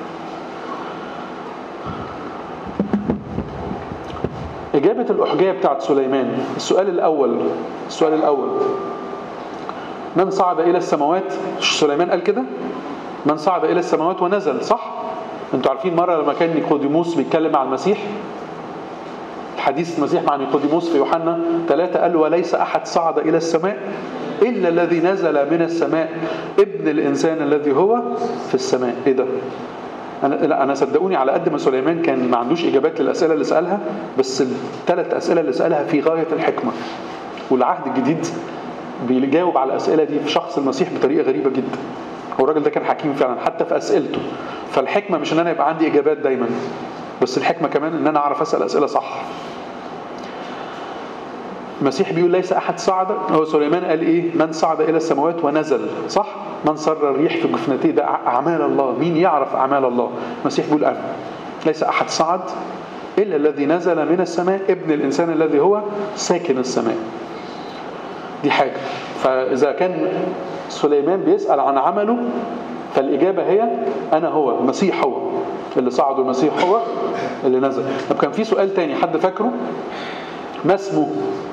إجابة الأحجية بتاعت سليمان السؤال الأول السؤال الأول من صعد إلى السماوات مش سليمان قال كده من صعد إلى السماوات ونزل صح انتوا عارفين مرة لما كان نيقوديموس بيتكلم مع المسيح حديث المسيح مع نيقوديموس في يوحنا ثلاثة قال وليس أحد صعد إلى السماء إلا الذي نزل من السماء ابن الإنسان الذي هو في السماء إيه ده أنا لا أنا صدقوني على قد ما سليمان كان ما عندوش إجابات للأسئلة اللي سألها بس الثلاث أسئلة اللي سألها في غاية الحكمة والعهد الجديد بيجاوب على الأسئلة دي في شخص المسيح بطريقة غريبة جدا هو الراجل ده كان حكيم فعلا حتى في أسئلته فالحكمة مش إن أنا يبقى عندي إجابات دايما بس الحكمة كمان إن أنا أعرف أسأل أسئلة صح المسيح بيقول ليس أحد صعد هو سليمان قال إيه من صعد إلى السماوات ونزل صح من سر الريح في جفنتيه ده أعمال الله مين يعرف أعمال الله المسيح بيقول أنا ليس أحد صعد إلا الذي نزل من السماء ابن الإنسان الذي هو ساكن السماء دي حاجة فإذا كان سليمان بيسأل عن عمله فالإجابة هي أنا هو المسيح هو اللي صعد المسيح هو اللي نزل طب كان في سؤال تاني حد فاكره ما اسمه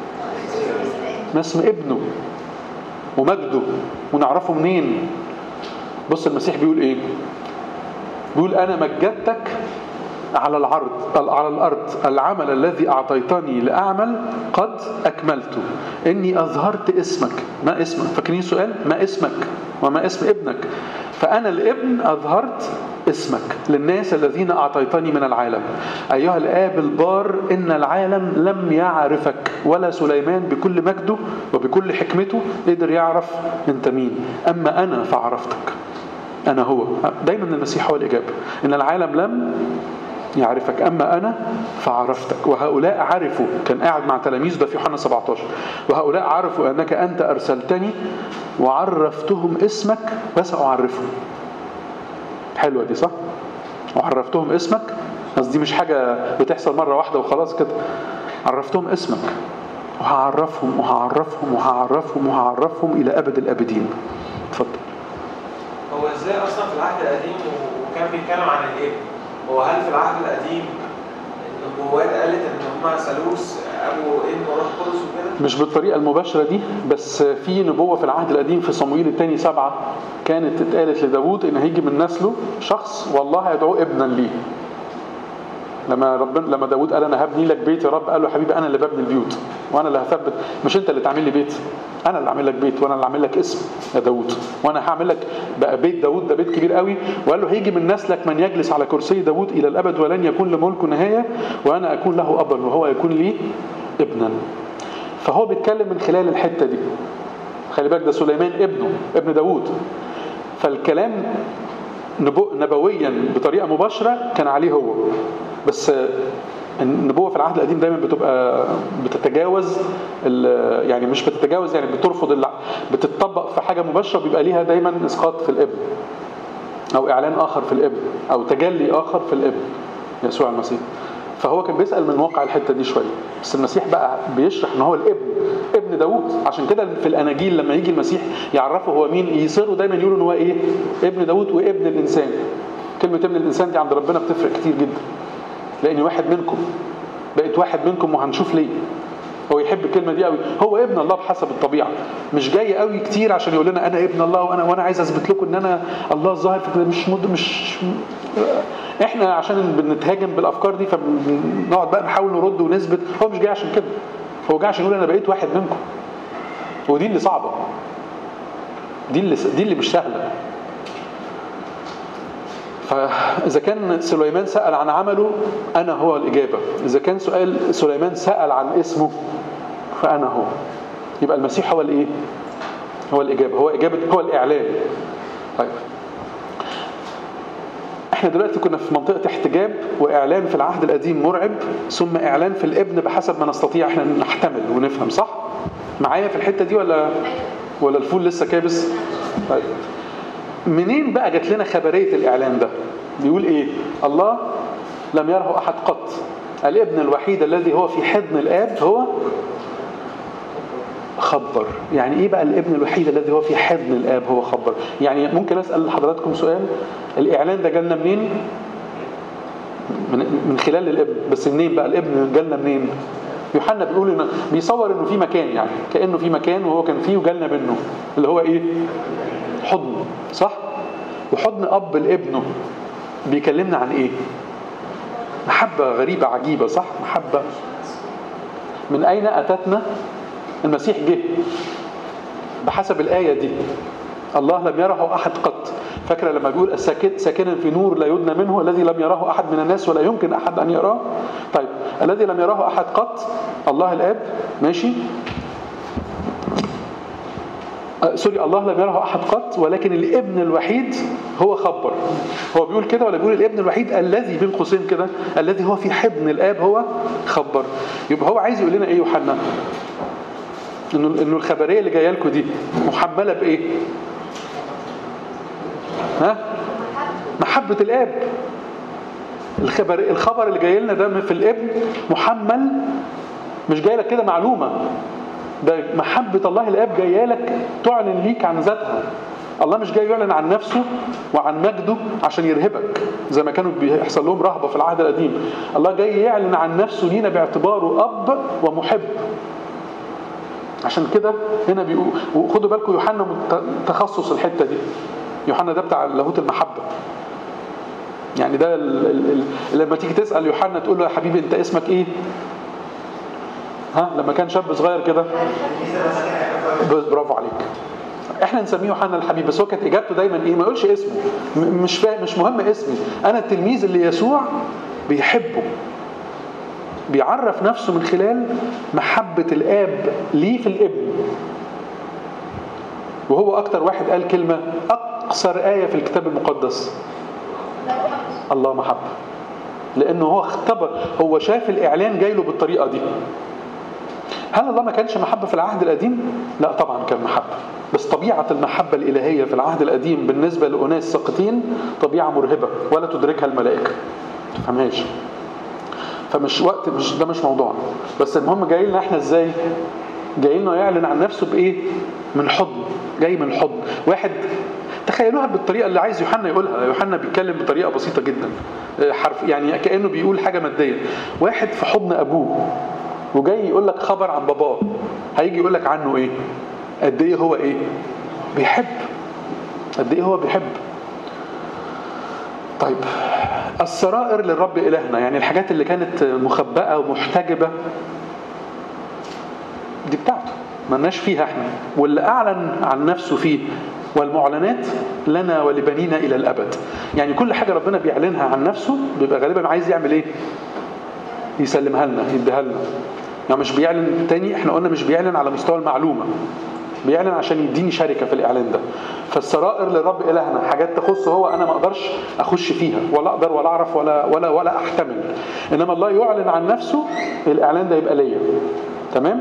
ما اسم ابنه ومجده ونعرفه منين بص المسيح بيقول ايه بيقول انا مجدتك على العرض على الارض العمل الذي اعطيتني لاعمل قد اكملته اني اظهرت اسمك ما اسمك فاكرين السؤال ما اسمك وما اسم ابنك فانا الابن اظهرت اسمك للناس الذين اعطيتني من العالم ايها الاب البار ان العالم لم يعرفك ولا سليمان بكل مجده وبكل حكمته قدر يعرف انت مين اما انا فعرفتك انا هو دايما المسيح هو الاجابه ان العالم لم يعرفك أما أنا فعرفتك وهؤلاء عرفوا كان قاعد مع تلاميذ ده في يوحنا 17 وهؤلاء عرفوا أنك أنت أرسلتني وعرفتهم اسمك وسأعرفهم حلوة دي صح؟ وعرفتهم اسمك بس دي مش حاجة بتحصل مرة واحدة وخلاص كده عرفتهم اسمك وهعرفهم وهعرفهم وهعرفهم وهعرفهم إلى أبد الأبدين اتفضل هو ازاي اصلا في العهد القديم وكان بيتكلم عن الابن هو هل في العهد القديم النبوات قالت ان هم ثالوث ابو ابن وروح قدس وكده مش بالطريقة المباشرة دي بس في نبوة في العهد القديم في صموئيل الثاني سبعة كانت اتقالت لداود ان هيجي من نسله شخص والله يدعوه ابنا ليه لما ربنا لما داود قال انا هبني لك بيت يا رب قال له حبيبي انا اللي ببني البيوت وانا اللي هثبت مش انت اللي تعمل لي بيت انا اللي اعمل لك بيت وانا اللي اعمل لك اسم يا داود وانا هعمل لك بقى بيت داود ده بيت كبير قوي وقال له هيجي من نسلك من يجلس على كرسي داود الى الابد ولن يكون لملكه نهايه وانا اكون له ابا وهو يكون لي ابنا فهو بيتكلم من خلال الحته دي خلي بالك ده سليمان ابنه ابن داود فالكلام نبو نبويا بطريقه مباشره كان عليه هو بس النبوه في العهد القديم دايما بتبقى بتتجاوز يعني مش بتتجاوز يعني بترفض الع... بتطبق في حاجه مباشره بيبقى ليها دايما اسقاط في الابن او اعلان اخر في الابن او تجلي اخر في الابن يسوع المسيح فهو كان بيسال من واقع الحته دي شويه بس المسيح بقى بيشرح ان هو الابن ابن داوود عشان كده في الاناجيل لما يجي المسيح يعرفه هو مين يصروا دايما يقولوا ان هو ايه ابن داوود وابن الانسان كلمه ابن الانسان دي عند ربنا بتفرق كتير جدا لاني واحد منكم بقيت واحد منكم وهنشوف ليه هو يحب الكلمه دي قوي هو ابن الله بحسب الطبيعه مش جاي قوي كتير عشان يقول لنا انا ابن الله وانا وانا عايز اثبت لكم ان انا الله الظاهر في كده مش مد مش احنا عشان بنتهاجم بالافكار دي فبنقعد بقى نحاول نرد ونثبت هو مش جاي عشان كده هو جاي عشان يقول انا بقيت واحد منكم ودي اللي صعبه دي اللي دي اللي مش سهله فإذا كان سليمان سأل عن عمله أنا هو الإجابة إذا كان سؤال سليمان سأل عن اسمه فأنا هو يبقى المسيح هو الإيه؟ هو الإجابة هو إجابة هو الإعلان طيب احنا دلوقتي كنا في منطقة احتجاب وإعلان في العهد القديم مرعب ثم إعلان في الابن بحسب ما نستطيع احنا نحتمل ونفهم صح؟ معايا في الحتة دي ولا ولا الفول لسه كابس؟ طيب منين بقى جات لنا خبرية الإعلان ده بيقول إيه الله لم يره أحد قط الابن الوحيد الذي هو في حضن الآب هو خبر يعني إيه بقى الابن الوحيد الذي هو في حضن الآب هو خبر يعني ممكن أسأل حضراتكم سؤال الإعلان ده جالنا منين من, من خلال الابن بس منين بقى الابن جالنا منين يوحنا بيقول إن بيصور انه في مكان يعني كانه في مكان وهو كان فيه وجالنا منه اللي هو ايه حضن صح وحضن اب لابنه بيكلمنا عن ايه محبه غريبه عجيبه صح محبه من اين اتتنا المسيح جه بحسب الايه دي الله لم يره احد قط فاكره لما بيقول الساكن ساكنا في نور لا يدنى منه الذي لم يره احد من الناس ولا يمكن احد ان يراه طيب الذي لم يره احد قط الله الاب ماشي آه، سوري الله لم يره احد قط ولكن الابن الوحيد هو خبر هو بيقول كده ولا بيقول الابن الوحيد الذي بين قوسين كده الذي هو في حضن الاب هو خبر يبقى هو عايز يقول لنا ايه يوحنا انه انه الخبريه اللي جايه لكم دي محمله بايه ها محبه الاب الخبر الخبر اللي جاي لنا ده في الابن محمل مش جاي لك كده معلومه ده محبه الله الاب جايه لك تعلن ليك عن ذاتها الله مش جاي يعلن عن نفسه وعن مجده عشان يرهبك زي ما كانوا بيحصل لهم رهبه في العهد القديم الله جاي يعلن عن نفسه لينا باعتباره اب ومحب عشان كده هنا بيقول وخدوا بالكم يوحنا مت- تخصص الحته دي يوحنا ده بتاع لاهوت المحبه يعني ده ال ال ال لما تيجي تسال يوحنا تقول له يا حبيبي انت اسمك ايه ها لما كان شاب صغير كده ب- برافو عليك احنا نسميه يوحنا الحبيب بس هو كانت اجابته دايما ايه ما يقولش اسمه م- مش فاهم مش مهم اسمي انا التلميذ اللي يسوع بيحبه بيعرف نفسه من خلال محبة الآب ليه في الابن وهو أكتر واحد قال كلمة أقصر آية في الكتاب المقدس الله محبة لأنه هو اختبر هو شاف الإعلان جاي له بالطريقة دي هل الله ما كانش محبة في العهد القديم؟ لا طبعا كان محبة بس طبيعة المحبة الإلهية في العهد القديم بالنسبة لأناس ساقطين طبيعة مرهبة ولا تدركها الملائكة ما تفهمهاش فمش وقت مش ده مش موضوعنا بس المهم جاي لنا احنا ازاي جاي لنا يعلن عن نفسه بايه من حضن جاي من حضن واحد تخيلوها بالطريقه اللي عايز يوحنا يقولها يوحنا بيتكلم بطريقه بسيطه جدا آه، حرف يعني كانه بيقول حاجه ماديه واحد في حضن ابوه وجاي يقول لك خبر عن باباه هيجي يقول لك عنه ايه قد ايه هو ايه بيحب قد ايه هو بيحب طيب السرائر للرب إلهنا يعني الحاجات اللي كانت مخبأة ومحتجبة دي بتاعته ملناش فيها احنا واللي أعلن عن نفسه فيه والمعلنات لنا ولبنينا إلى الأبد يعني كل حاجة ربنا بيعلنها عن نفسه بيبقى غالبا عايز يعمل ايه يسلمها لنا يديها لنا يعني مش بيعلن تاني احنا قلنا مش بيعلن على مستوى المعلومة بيعلن عشان يديني شركة في الإعلان ده فالسرائر للرب إلهنا حاجات تخصه هو أنا ما أقدرش أخش فيها ولا أقدر ولا أعرف ولا ولا ولا أحتمل إنما الله يعلن عن نفسه الإعلان ده يبقى ليا تمام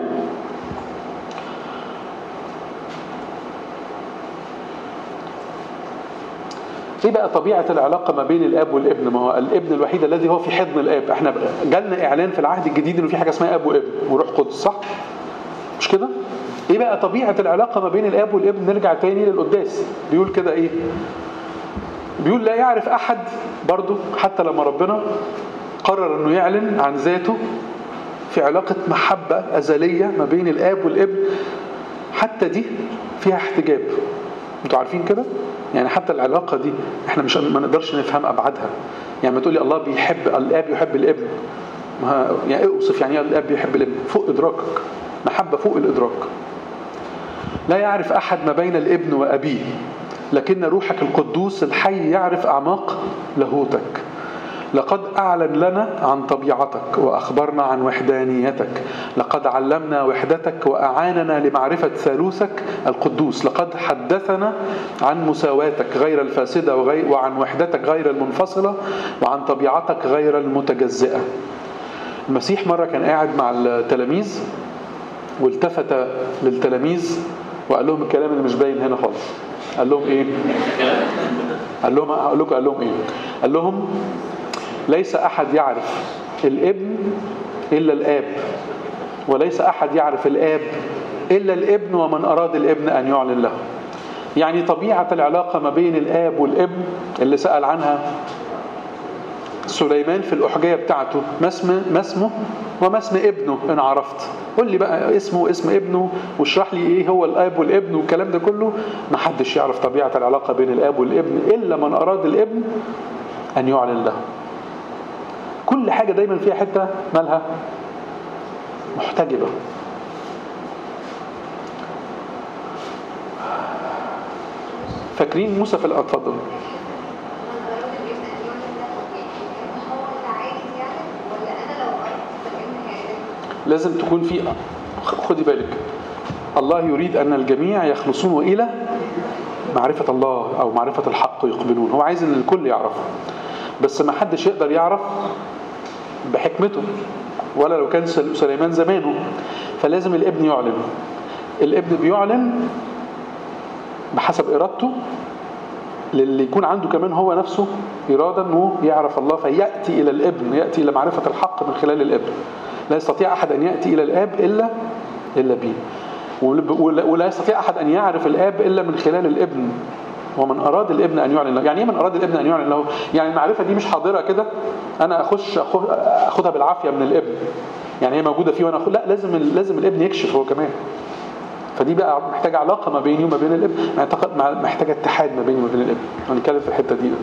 ايه بقى طبيعه العلاقه ما بين الاب والابن ما هو الابن الوحيد الذي هو في حضن الاب احنا جالنا اعلان في العهد الجديد انه في حاجه اسمها اب وابن وروح قدس صح مش كده ايه بقى طبيعه العلاقه ما بين الاب والابن نرجع تاني للقداس بيقول كده ايه بيقول لا يعرف احد برضه حتى لما ربنا قرر انه يعلن عن ذاته في علاقه محبه ازليه ما بين الاب والابن حتى دي فيها احتجاب انتوا عارفين كده يعني حتى العلاقه دي احنا مش ما نقدرش نفهم ابعادها يعني ما تقولي الله بيحب الاب يحب الابن ما يعني اوصف يعني ايه الاب يحب الابن فوق ادراكك محبه فوق الادراك لا يعرف احد ما بين الابن وابيه لكن روحك القدوس الحي يعرف اعماق لاهوتك لقد أعلن لنا عن طبيعتك وأخبرنا عن وحدانيتك لقد علمنا وحدتك وأعاننا لمعرفة ثالوثك القدوس لقد حدثنا عن مساواتك غير الفاسدة وغير وعن وحدتك غير المنفصلة وعن طبيعتك غير المتجزئة المسيح مرة كان قاعد مع التلاميذ والتفت للتلاميذ وقال لهم الكلام اللي مش باين هنا خالص قال لهم ايه قال لهم اقول لكم قال لهم ايه قال لهم ليس احد يعرف الابن الا الاب وليس احد يعرف الاب الا الابن ومن اراد الابن ان يعلن له يعني طبيعه العلاقه ما بين الاب والابن اللي سال عنها سليمان في الأحجية بتاعته ما اسمه ما اسمه وما اسم ابنه إن عرفت قول لي بقى اسمه واسم ابنه واشرح لي إيه هو الآب والابن والكلام ده كله ما حدش يعرف طبيعة العلاقة بين الآب والابن إلا من أراد الابن أن يعلن له كل حاجة دايما فيها حتة مالها محتجبة فاكرين موسى في الأطفال لازم تكون في خدي بالك الله يريد أن الجميع يخلصون إلى معرفة الله أو معرفة الحق يقبلون هو عايز أن الكل يعرفه بس ما حدش يقدر يعرف بحكمته ولا لو كان سليمان زمانه فلازم الابن يعلن الابن بيعلن بحسب إرادته للي يكون عنده كمان هو نفسه إرادة أنه يعرف الله فيأتي إلى الابن يأتي إلى معرفة الحق من خلال الابن لا يستطيع أحد أن يأتي إلى الآب إلا إلا به ولا يستطيع أحد أن يعرف الآب إلا من خلال الابن ومن أراد الابن أن يعلن له يعني إيه من أراد الابن أن يعلن له يعني المعرفة دي مش حاضرة كده أنا أخش أخدها بالعافية من الابن يعني هي موجودة فيه وأنا أخد لا لازم لازم الابن يكشف هو كمان فدي بقى محتاجة علاقة ما بيني وما بين الابن محتاجة اتحاد ما بيني وما بين الابن هنتكلم في الحتة دي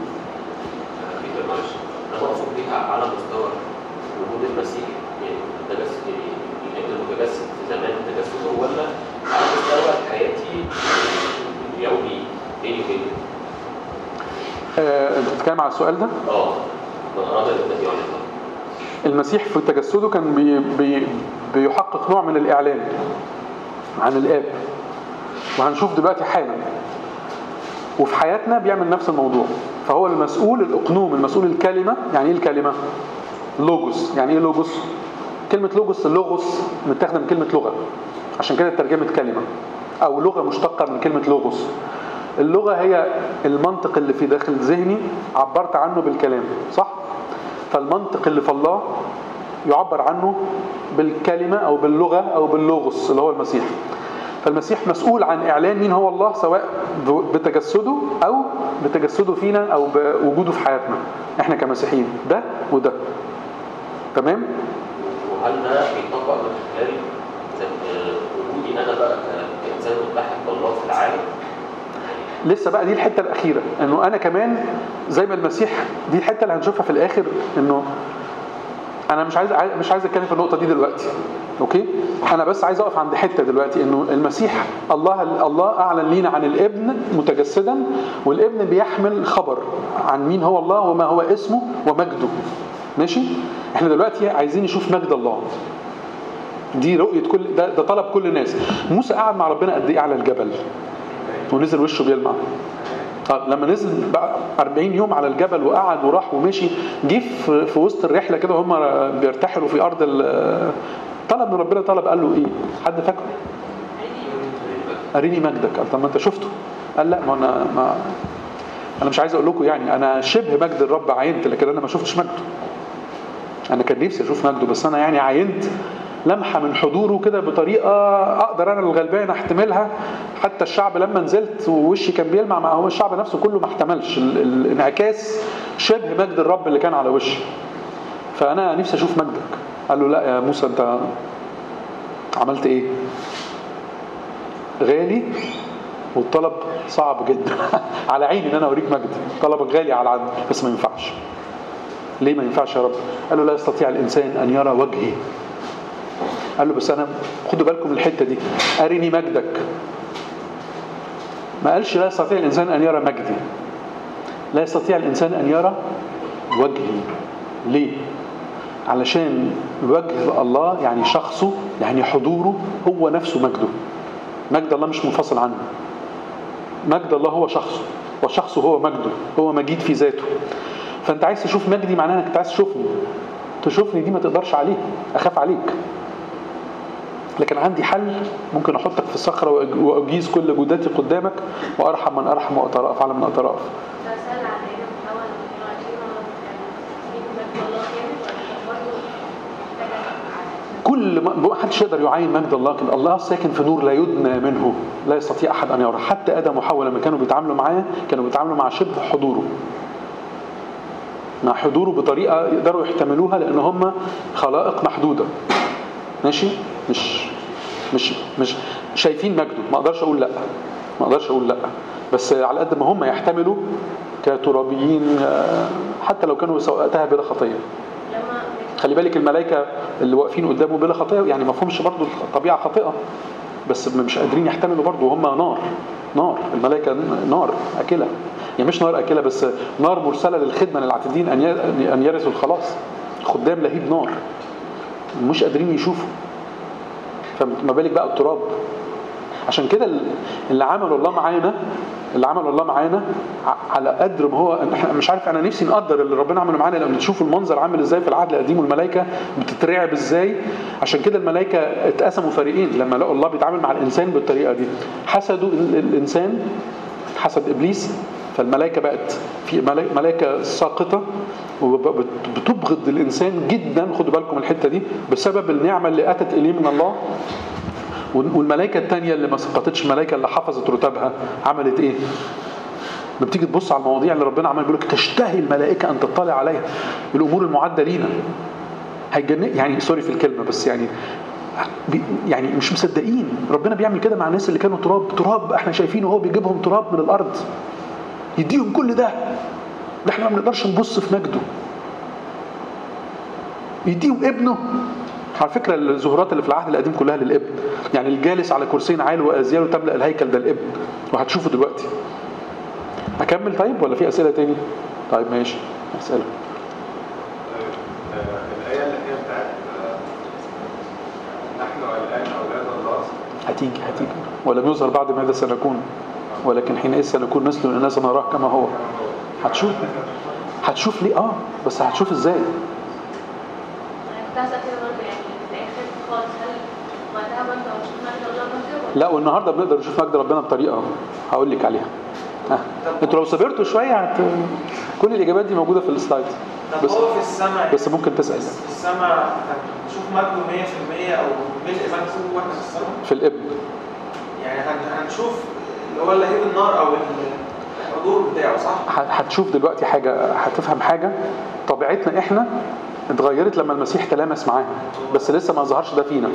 انا مقصود بيها على مستوى وجود المسيح يعني متجسد يعني المتجسد في زمان تجسده ولا على مستوى حياتي اليومي بيني وبينه آه، انت بتتكلم على السؤال ده؟ اه من اراد الابن يعلن له المسيح في تجسده كان بي بي بيحقق نوع من الإعلان عن الآب وهنشوف دلوقتي حالا وفي حياتنا بيعمل نفس الموضوع فهو المسؤول الأقنوم المسؤول الكلمة يعني إيه الكلمة؟ لوجوس يعني إيه لوجوس؟ كلمة لوجوس اللوغوس متاخدة من كلمة لغة عشان كده ترجمة كلمة أو لغة مشتقة من كلمة لوغوس اللغة هي المنطق اللي في داخل ذهني عبرت عنه بالكلام صح؟ فالمنطق اللي في الله يعبر عنه بالكلمة أو باللغة أو باللوغوس اللي هو المسيح فالمسيح مسؤول عن إعلان مين هو الله سواء بتجسده أو بتجسده فينا أو بوجوده في حياتنا إحنا كمسيحيين ده وده تمام؟ وهل ده بيطبق من خلال زي- وجودي انا بقى ك- كانسان متحد بالله في العالم لسه بقى دي الحته الاخيره انه انا كمان زي ما المسيح دي الحته اللي هنشوفها في الاخر انه انا مش عايز عايز- مش عايز اتكلم في النقطه دي دلوقتي اوكي انا بس عايز اقف عند حته دلوقتي انه المسيح الله الله اعلن لينا عن الابن متجسدا والابن بيحمل خبر عن مين هو الله وما هو اسمه ومجده ماشي احنا دلوقتي عايزين نشوف مجد الله دي رؤيه كل ده, ده طلب كل الناس موسى قعد مع ربنا قد ايه على الجبل ونزل وشه بيلمع طب لما نزل بقى 40 يوم على الجبل وقعد وراح ومشي جه في, في وسط الرحله كده وهم بيرتحلوا في ارض ال- طلب من ربنا طلب قال له ايه؟ حد فاكره؟ اريني مجدك قال طب ما انت شفته قال لا ما انا ما انا مش عايز اقول لكم يعني انا شبه مجد الرب عينت لكن انا ما شفتش مجده انا كان نفسي اشوف مجده بس انا يعني عينت لمحه من حضوره كده بطريقه اقدر انا الغلبان احتملها حتى الشعب لما نزلت ووشي كان بيلمع مع هو الشعب نفسه كله ما احتملش ال- ال- الانعكاس شبه مجد الرب اللي كان على وشي فانا نفسي اشوف مجدك قال له لا يا موسى انت عملت ايه غالي والطلب صعب جدا على عيني ان انا اوريك مجد طلبك غالي على عندي بس ما ينفعش ليه ما ينفعش يا رب قال له لا يستطيع الانسان ان يرى وجهي قال له بس انا خدوا بالكم من الحته دي ارني مجدك ما قالش لا يستطيع الانسان ان يرى مجدي لا يستطيع الانسان ان يرى وجهي ليه علشان وجه الله يعني شخصه يعني حضوره هو نفسه مجده مجد الله مش منفصل عنه مجد الله هو شخصه وشخصه هو مجده هو مجيد في ذاته فانت عايز تشوف مجدي معناها انك أنت عايز تشوفني تشوفني دي ما تقدرش عليه اخاف عليك لكن عندي حل ممكن احطك في الصخره وأج- واجيز كل جوداتي قدامك وارحم من ارحم واترأف على من اترأف ده سأل عن ايه محتوى اللي عايشين ولا مين مجد الله جامد ولا برضه محتاجة كل ما ما حدش يقدر يعاين مجد الله لكن الله ساكن في نور لا يدنى منه لا يستطيع احد ان يرى حتى ادم وحواء لما كانوا بيتعاملوا معاه كانوا بيتعاملوا مع شبه حضوره مع حضوره بطريقه يقدروا يحتملوها لان هم خلائق محدوده ماشي مش مش مش شايفين مجده ما اقدرش اقول لا ما اقدرش اقول لا بس على قد ما هم يحتملوا كترابيين آه، حتى لو كانوا وقتها بلا خطيه لما خلي بالك الملائكه اللي واقفين قدامه بلا خطيه يعني ما فهمش برضه الطبيعه خاطئه بس مش قادرين يحتملوا برضه وهم نار نار الملائكه نار اكله يعني مش نار اكله بس نار مرسله للخدمه للعاتدين ان ي- ان يرثوا الخلاص خدام لهيب نار مش قادرين يشوفوا فما بالك بقى التراب عشان كده اللي عمله الله معانا اللي عمله الله معانا ع- على قدر ما هو احنا مش عارف انا نفسي نقدر اللي ربنا عمله معانا لما تشوف المنظر عامل ازاي في العهد القديم والملائكه بتترعب ازاي عشان كده الملائكه اتقسموا فريقين لما لقوا الله بيتعامل مع الانسان بالطريقه دي حسدوا ال- الانسان حسد ابليس فالملائكه بقت في ملا- ملائكه ساقطه وبتبغض الانسان جدا خدوا بالكم من الحته دي بسبب النعمه اللي اتت اليه من الله والملائكه الثانيه اللي ما سقطتش الملائكه اللي حفظت رتبها عملت ايه؟ لما بتيجي تبص على المواضيع اللي ربنا عمال بيقول لك تشتهي الملائكه ان تطلع عليها الامور المعده لينا هيجن يعني سوري في الكلمه بس يعني بي يعني مش مصدقين ربنا بيعمل كده مع الناس اللي كانوا تراب تراب احنا شايفينه هو بيجيبهم تراب من الارض يديهم كل ده ده احنا ما بنقدرش نبص في مجده يديهم ابنه على فكره الزهورات اللي في العهد القديم كلها للابن يعني الجالس على كرسين عال وازياله تملا الهيكل ده الابن وهتشوفه دلوقتي اكمل طيب ولا في اسئله تاني طيب ماشي اسئله الآية اللي هي بتاعت آه، نحن الآن أولاد الله هتيجي هتيجي ولم يظهر بعد ماذا سنكون ولكن حينئذ سنكون مثل الناس نراه كما هو هتشوف هتشوف ليه اه بس هتشوف ازاي انا كنت هسأل كده برضه يعني في الاخر خالص هل وقتها برضه هنشوف مجد الله برضه ولا لا والنهارده بنقدر نشوف مجد ربنا بطريقه هقول لك عليها ها. انتوا لو صبرتوا شويه هت... كل الاجابات دي موجوده في السلايد طب بس هو في السماء بس ممكن تسال بس في السماء هنشوف مجده 100% او ملء مجده واحنا في السماء في الابن يعني هن- هنشوف اللي هو لهيب النار او الحضور بتاعه صح؟ ه- هتشوف دلوقتي حاجه هتفهم حاجه طبيعتنا احنا اتغيرت لما المسيح تلامس معاها بس لسه ما ظهرش ده فينا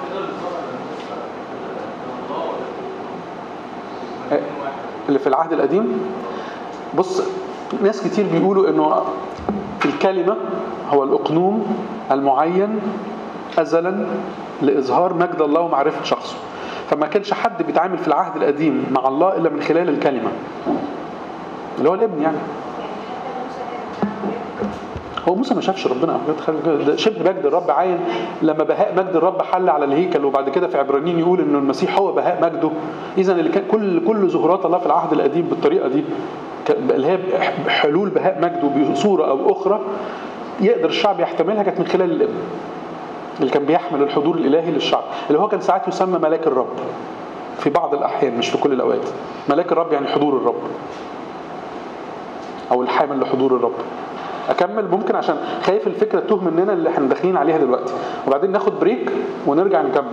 اللي في العهد القديم بص ناس كتير بيقولوا انه الكلمه هو الاقنوم المعين ازلا لاظهار مجد الله ومعرفه شخصه فما كانش حد بيتعامل في العهد القديم مع الله الا من خلال الكلمه اللي هو الابن يعني هو موسى ما شافش ربنا ده شبه مجد الرب عاين لما بهاء مجد الرب حل على الهيكل وبعد كده في عبرانيين يقول انه المسيح هو بهاء مجده اذا اللي كان كل كل ظهورات الله في العهد القديم بالطريقه دي ك- اللي هي حلول بهاء مجده بصوره او اخرى يقدر الشعب يحتملها كانت من خلال الابن اللي كان بيحمل الحضور الالهي للشعب اللي هو كان ساعات يسمى ملاك الرب في بعض الاحيان مش في كل الاوقات ملاك الرب يعني حضور الرب او الحامل لحضور الرب اكمل ممكن عشان خايف الفكره تتوه مننا اللي احنا داخلين عليها دلوقتي وبعدين ناخد بريك ونرجع نكمل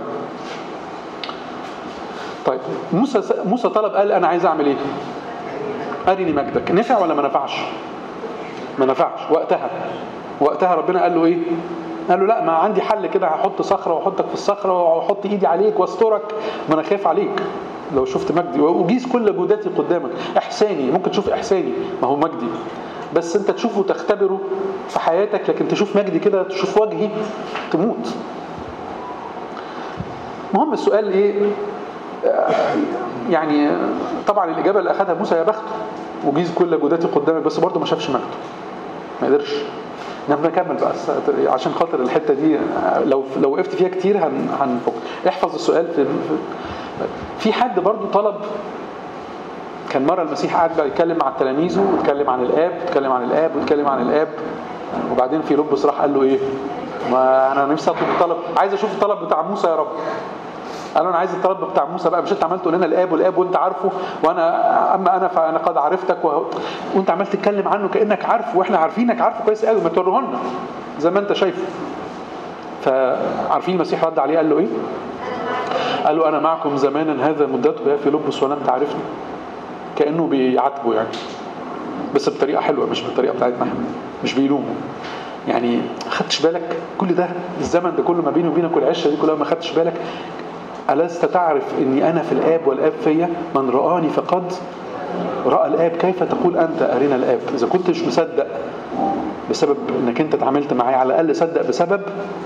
طيب موسى موسى طلب قال انا عايز اعمل ايه ارني مجدك نفع ولا ما نفعش ما نفعش وقتها وقتها ربنا قال له ايه قال له لا ما عندي حل كده هحط صخره واحطك في الصخره واحط ايدي عليك واسترك ما انا خايف عليك لو شفت مجدي واجيز كل جوداتي قدامك احساني ممكن تشوف احساني ما هو مجدي بس انت تشوفه وتختبره في حياتك لكن تشوف مجدي كده تشوف وجهي تموت المهم السؤال ايه آه، يعني طبعا الاجابه اللي اخذها موسى يا بخته وجيز كل جوداتي قدامك بس برضه ما شافش مجده ما قدرش نبقى نكمل بقى عشان خاطر الحته دي لو لو وقفت فيها كتير هن هنفك احفظ السؤال في في حد برضو طلب كان مره المسيح قاعد بقى يتكلم مع تلاميذه ويتكلم عن الاب ويتكلم عن الاب ويتكلم عن الاب وبعدين في لبس راح قال له ايه ما انا نفسي اطلب الطلب عايز اشوف الطلب بتاع موسى يا رب قال له انا عايز الطلب بتاع موسى بقى مش انت عمال تقول لنا الاب والاب وانت عارفه وانا اما انا فانا قد عرفتك وهو وانت عمال تتكلم عنه كانك عارفه واحنا عارفينك عارفه كويس قوي ما توريه لنا زي ما انت شايفه فعارفين المسيح رد عليه قال له ايه؟ قال له انا معكم زمانا هذا مدته يا فيلبس ولم تعرفني كانه بيعاتبه يعني بس بطريقه حلوه مش بالطريقه بتاعتنا احنا مش بيلومه يعني ما خدتش بالك كل ده الزمن ده كله ما بيني وبينك والعشه دي كلها ما خدتش بالك ألست تعرف أني أنا في الآب والآب فيا من رآني فقد رأى الآب كيف تقول أنت أرنا الآب إذا كنت مش مصدق بسبب أنك أنت اتعاملت معايا على الأقل صدق بسبب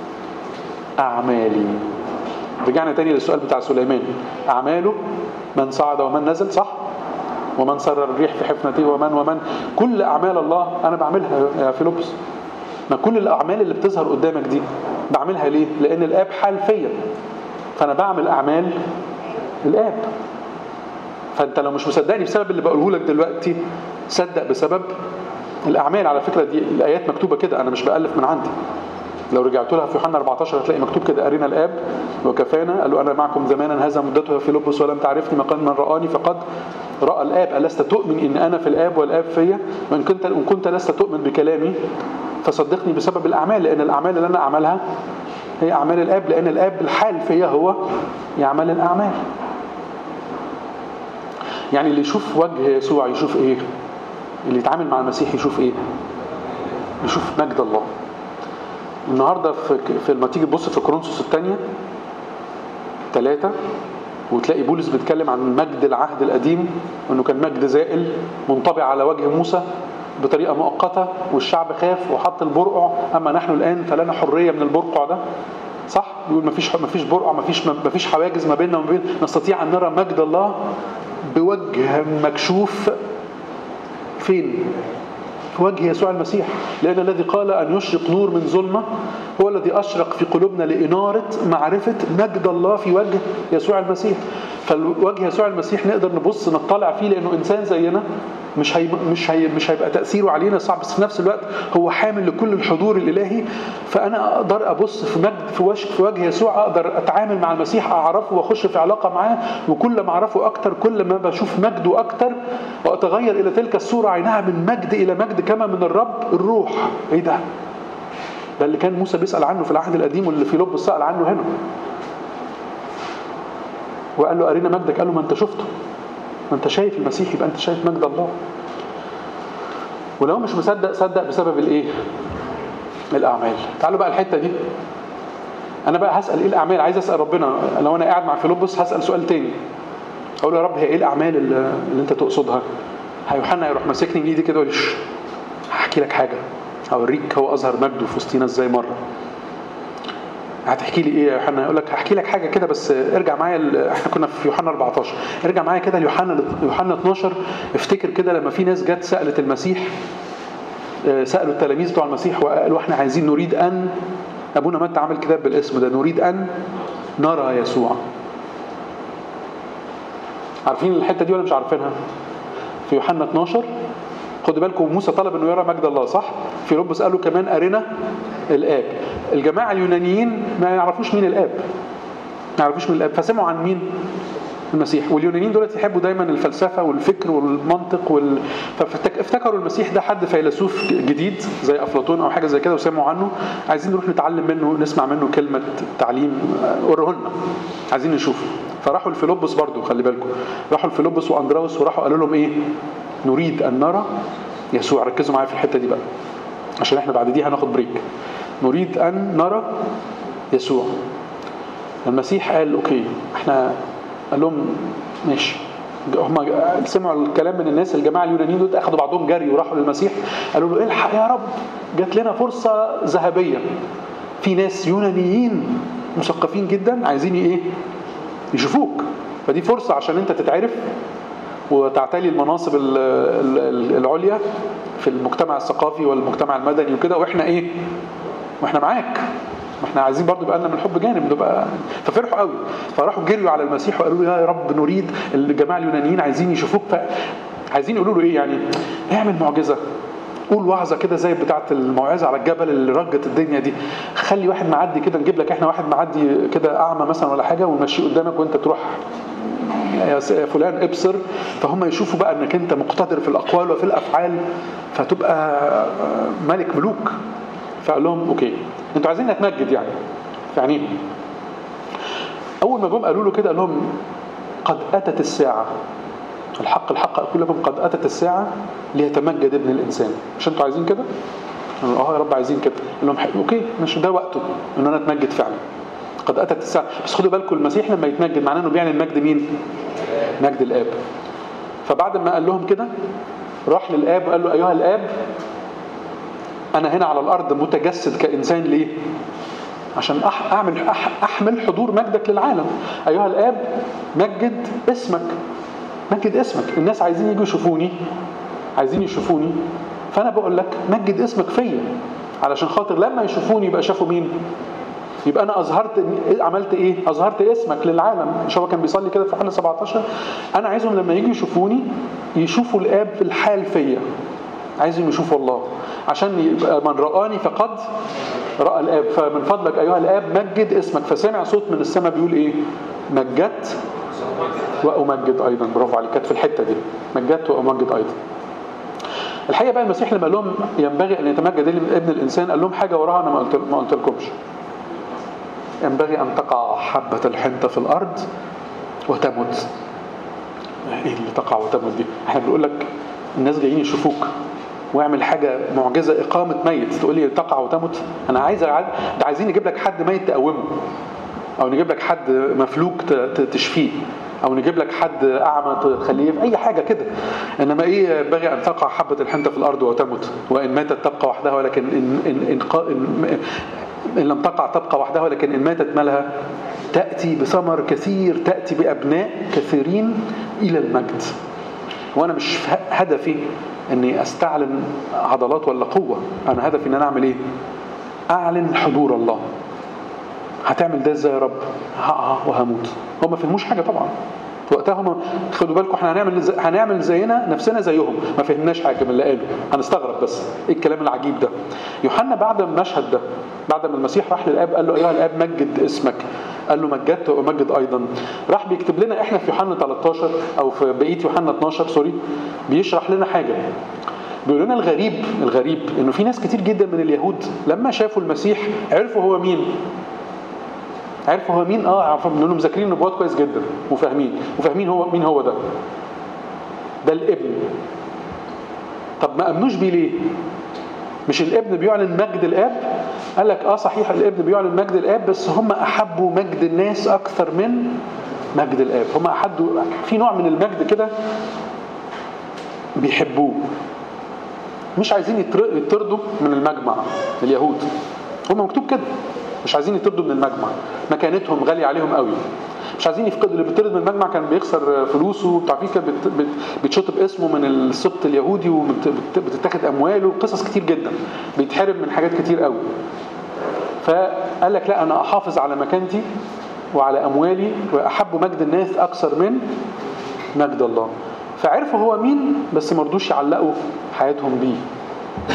أعمالي رجعنا تاني للسؤال بتاع سليمان أعماله من صعد ومن نزل صح ومن سر الريح في حفنته ومن ومن كل أعمال الله أنا بعملها يا فيلبس ما كل الأعمال اللي بتظهر قدامك دي بعملها ليه؟ لأن الآب حال فيا فانا بعمل اعمال الاب فانت لو مش مصدقني بسبب اللي بقوله لك دلوقتي صدق بسبب الاعمال على فكره دي الايات مكتوبه كده انا مش بالف من عندي لو رجعت لها في يوحنا 14 هتلاقي مكتوب كده ارينا الاب وكفانا قال له انا معكم زمانا هذا مدته في لبس ولم تعرفني مقام من رآني فقد راى الاب الست تؤمن ان انا في الاب والاب فيا وان كنت ان كنت لست تؤمن بكلامي فصدقني بسبب الاعمال لان الاعمال اللي انا اعملها هي أعمال الآب لأن الآب الحال فيا هو يعمل الأعمال يعني اللي يشوف وجه يسوع يشوف إيه اللي يتعامل مع المسيح يشوف إيه يشوف مجد الله النهاردة في, في لما تيجي تبص في كورنثوس الثانية ثلاثة وتلاقي بولس بيتكلم عن مجد العهد القديم وانه كان مجد زائل منطبع على وجه موسى بطريقه مؤقته والشعب خاف وحط البرقع اما نحن الان فلنا حريه من البرقع ده صح بيقول مفيش مفيش برقع مفيش مفيش حواجز ما بيننا وما بين نستطيع ان نرى مجد الله بوجه مكشوف فين في وجه يسوع المسيح لأن الذي قال أن يشرق نور من ظلمة هو الذي أشرق في قلوبنا لإنارة معرفة مجد الله في وجه يسوع المسيح فالوجه يسوع المسيح نقدر نبص نطلع فيه لأنه إنسان زينا مش هي مش هي مش هيبقى تأثيره علينا صعب بس في نفس الوقت هو حامل لكل الحضور الإلهي فأنا أقدر أبص في مجد في وجه في وجه يسوع أقدر أتعامل مع المسيح أعرفه وأخش في علاقة معاه وكل ما أعرفه أكتر كل ما بشوف مجده أكتر وأتغير إلى تلك الصورة عينها من مجد إلى مجد كما من الرب الروح إيه ده؟ ده اللي كان موسى بيسأل عنه في العهد القديم واللي في لب سأل عنه هنا وقال له أرينا مجدك قال له ما أنت شفته ما أنت شايف المسيح يبقى أنت شايف مجد الله ولو مش مصدق صدق بسبب الإيه الأعمال تعالوا بقى الحتة دي أنا بقى هسأل إيه الأعمال عايز أسأل ربنا لو أنا قاعد مع فيلبس هسأل سؤال تاني أقول يا رب هي إيه الأعمال اللي, اللي أنت تقصدها يوحنا يروح ماسكني من إيدي كده ويقول هحكي لك حاجة هوريك هو أظهر مجده في وسطينا إزاي مرة هتحكي لي ايه يا يوحنا يقول لك هحكي لك حاجه كده بس ارجع معايا احنا كنا في يوحنا 14 ارجع معايا كده ليوحنا يوحنا 12 افتكر كده لما في ناس جت سالت المسيح سالوا التلاميذ بتوع المسيح وقالوا احنا عايزين نريد ان ابونا متى عمل كتاب بالاسم ده نريد ان نرى يسوع عارفين الحته دي ولا مش عارفينها في يوحنا 12 خدوا بالكم موسى طلب انه يرى مجد الله صح في ربس قالوا كمان ارنا الاب الجماعه اليونانيين ما يعرفوش مين الاب ما يعرفوش مين الاب فسمعوا عن مين المسيح واليونانيين دول يحبوا دايما الفلسفه والفكر والمنطق وال... فافتكروا المسيح ده حد فيلسوف جديد زي افلاطون او حاجه زي كده وسمعوا عنه عايزين نروح نتعلم منه نسمع منه كلمه تعليم وريه لنا عايزين نشوفه فراحوا لفيلبس برضو خلي بالكم راحوا لفيلبس واندراوس وراحوا قالوا لهم ايه نريد ان نرى يسوع ركزوا معايا في الحته دي بقى عشان احنا بعد دي هناخد بريك نريد ان نرى يسوع المسيح قال اوكي احنا قال لهم ماشي هم سمعوا الكلام من الناس الجماعه اليونانيين دول اخذوا بعضهم جري وراحوا للمسيح قالوا له الحق يا رب جات لنا فرصه ذهبيه في ناس يونانيين مثقفين جدا عايزين ايه يشوفوك فدي فرصه عشان انت تتعرف وتعتلي المناصب ال- ال- العليا في المجتمع الثقافي والمجتمع المدني وكده واحنا ايه واحنا معاك ما احنا عايزين برضو يبقى لنا من الحب جانب نبقى ففرحوا قوي فراحوا جريوا على المسيح وقالوا له يا رب نريد الجماعه اليونانيين عايزين يشوفوك ف... عايزين يقولوا له ايه يعني اعمل معجزه قول وعظه كده زي بتاعه الموعظه على الجبل اللي رجت الدنيا دي خلي واحد معدي كده نجيب لك احنا واحد معدي كده اعمى مثلا ولا حاجه ونمشيه قدامك وانت تروح يا س- يا فلان ابصر فهم يشوفوا بقى انك انت مقتدر في الاقوال وفي الافعال فتبقى ملك ملوك فقال لهم اوكي انتوا عايزين نتمجد يعني في عينيهم اول ما جم قالوا له كده قال لهم قد اتت الساعه الحق الحق اقول لكم قد اتت الساعه ليتمجد ابن الانسان مش انتوا عايزين كده قالوا اه يا رب عايزين كده قال لهم حلو، اوكي مش ده وقته ان انا اتمجد فعلا قد اتت الساعه بس خدوا بالكم المسيح لما يتمجد معناه انه بيعلن مجد مين مجد الاب فبعد ما قال لهم كده راح للاب وقال له ايها الاب انا هنا على الارض متجسد كانسان ليه عشان أح اعمل أح احمل حضور مجدك للعالم ايها الاب مجد اسمك مجد اسمك الناس عايزين يجوا يشوفوني عايزين يشوفوني فانا بقول لك مجد اسمك فيا علشان خاطر لما يشوفوني يبقى شافوا مين يبقى انا اظهرت عملت ايه اظهرت اسمك للعالم مش هو كان بيصلي كده في يوحنا 17 انا عايزهم لما يجوا يشوفوني يشوفوا الاب في الحال فيا عايزهم يشوفوا الله عشان يبقى من رآني فقد رأى الآب فمن فضلك أيها الآب مجد اسمك فسمع صوت من السماء بيقول إيه مجدت وأمجد أيضا برافو عليك كانت في الحتة دي مجدت وأمجد أيضا الحقيقة بقى المسيح لما قال لهم ينبغي أن يتمجد ابن الإنسان قال لهم حاجة وراها أنا ما قلت ما قلت لكمش ينبغي أن تقع حبة الحنطة في الأرض وتمت إيه اللي تقع وتمت دي احنا بنقول لك الناس جايين يشوفوك واعمل حاجة معجزة إقامة ميت تقول لي تقع وتمت أنا عايز أعد... ده عايزين نجيب لك حد ميت تقومه أو نجيب لك حد مفلوك ت- ت- تشفيه أو نجيب لك حد أعمى تخليه في أي حاجة كده إنما إيه ينبغي أن تقع حبة الحنطة في الأرض وتمت وإن ماتت تبقى وحدها ولكن إن, إن, إن, قا- إن, إن لم تقع تبقى وحدها ولكن إن ماتت مالها تأتي بثمر كثير تأتي بأبناء كثيرين إلى المجد وانا مش ه- هدفي اني استعلن عضلات ولا قوه انا هدفي ان انا اعمل ايه اعلن حضور الله هتعمل ده ازاي يا رب هقع وهموت هم ما فهموش حاجه طبعا وقتها هم خدوا بالكم احنا هنعمل زي هنعمل زينا نفسنا زيهم ما فهمناش حاجه من اللي قالوا هنستغرب بس ايه الكلام العجيب ده يوحنا بعد المشهد ده بعد ما المسيح راح للاب قال له ايها الاب مجد اسمك قال له مجدت وامجد ايضا راح بيكتب لنا احنا في يوحنا 13 او في بقيه يوحنا 12 سوري بيشرح لنا حاجه بيقول لنا الغريب الغريب انه في ناس كتير جدا من اليهود لما شافوا المسيح عرفوا هو مين عرفوا هو مين اه عرفوا انهم مذاكرين النبوات كويس جدا وفاهمين وفاهمين هو مين هو ده ده الابن طب ما امنوش بيه ليه مش الابن بيعلن مجد الاب قال لك اه صحيح الابن بيعلن مجد الاب بس هم احبوا مجد الناس اكثر من مجد الاب هم احبوا في نوع من المجد كده بيحبوه مش عايزين يطر- يطردوا من المجمع اليهود هم مكتوب كده مش عايزين يطردوا من المجمع مكانتهم غالية عليهم قوي مش عايزين يفقدوا اللي بيطرد من المجمع كان بيخسر فلوسه تعرفين كان بت- بت- بيتشطب اسمه من السبط اليهودي وبتتاخد امواله قصص كتير جدا بيتحرم من حاجات كتير قوي فقال لك لا انا احافظ على مكانتي وعلى اموالي واحب مجد الناس اكثر من مجد الله فعرفوا هو مين بس ما رضوش يعلقوا حياتهم بيه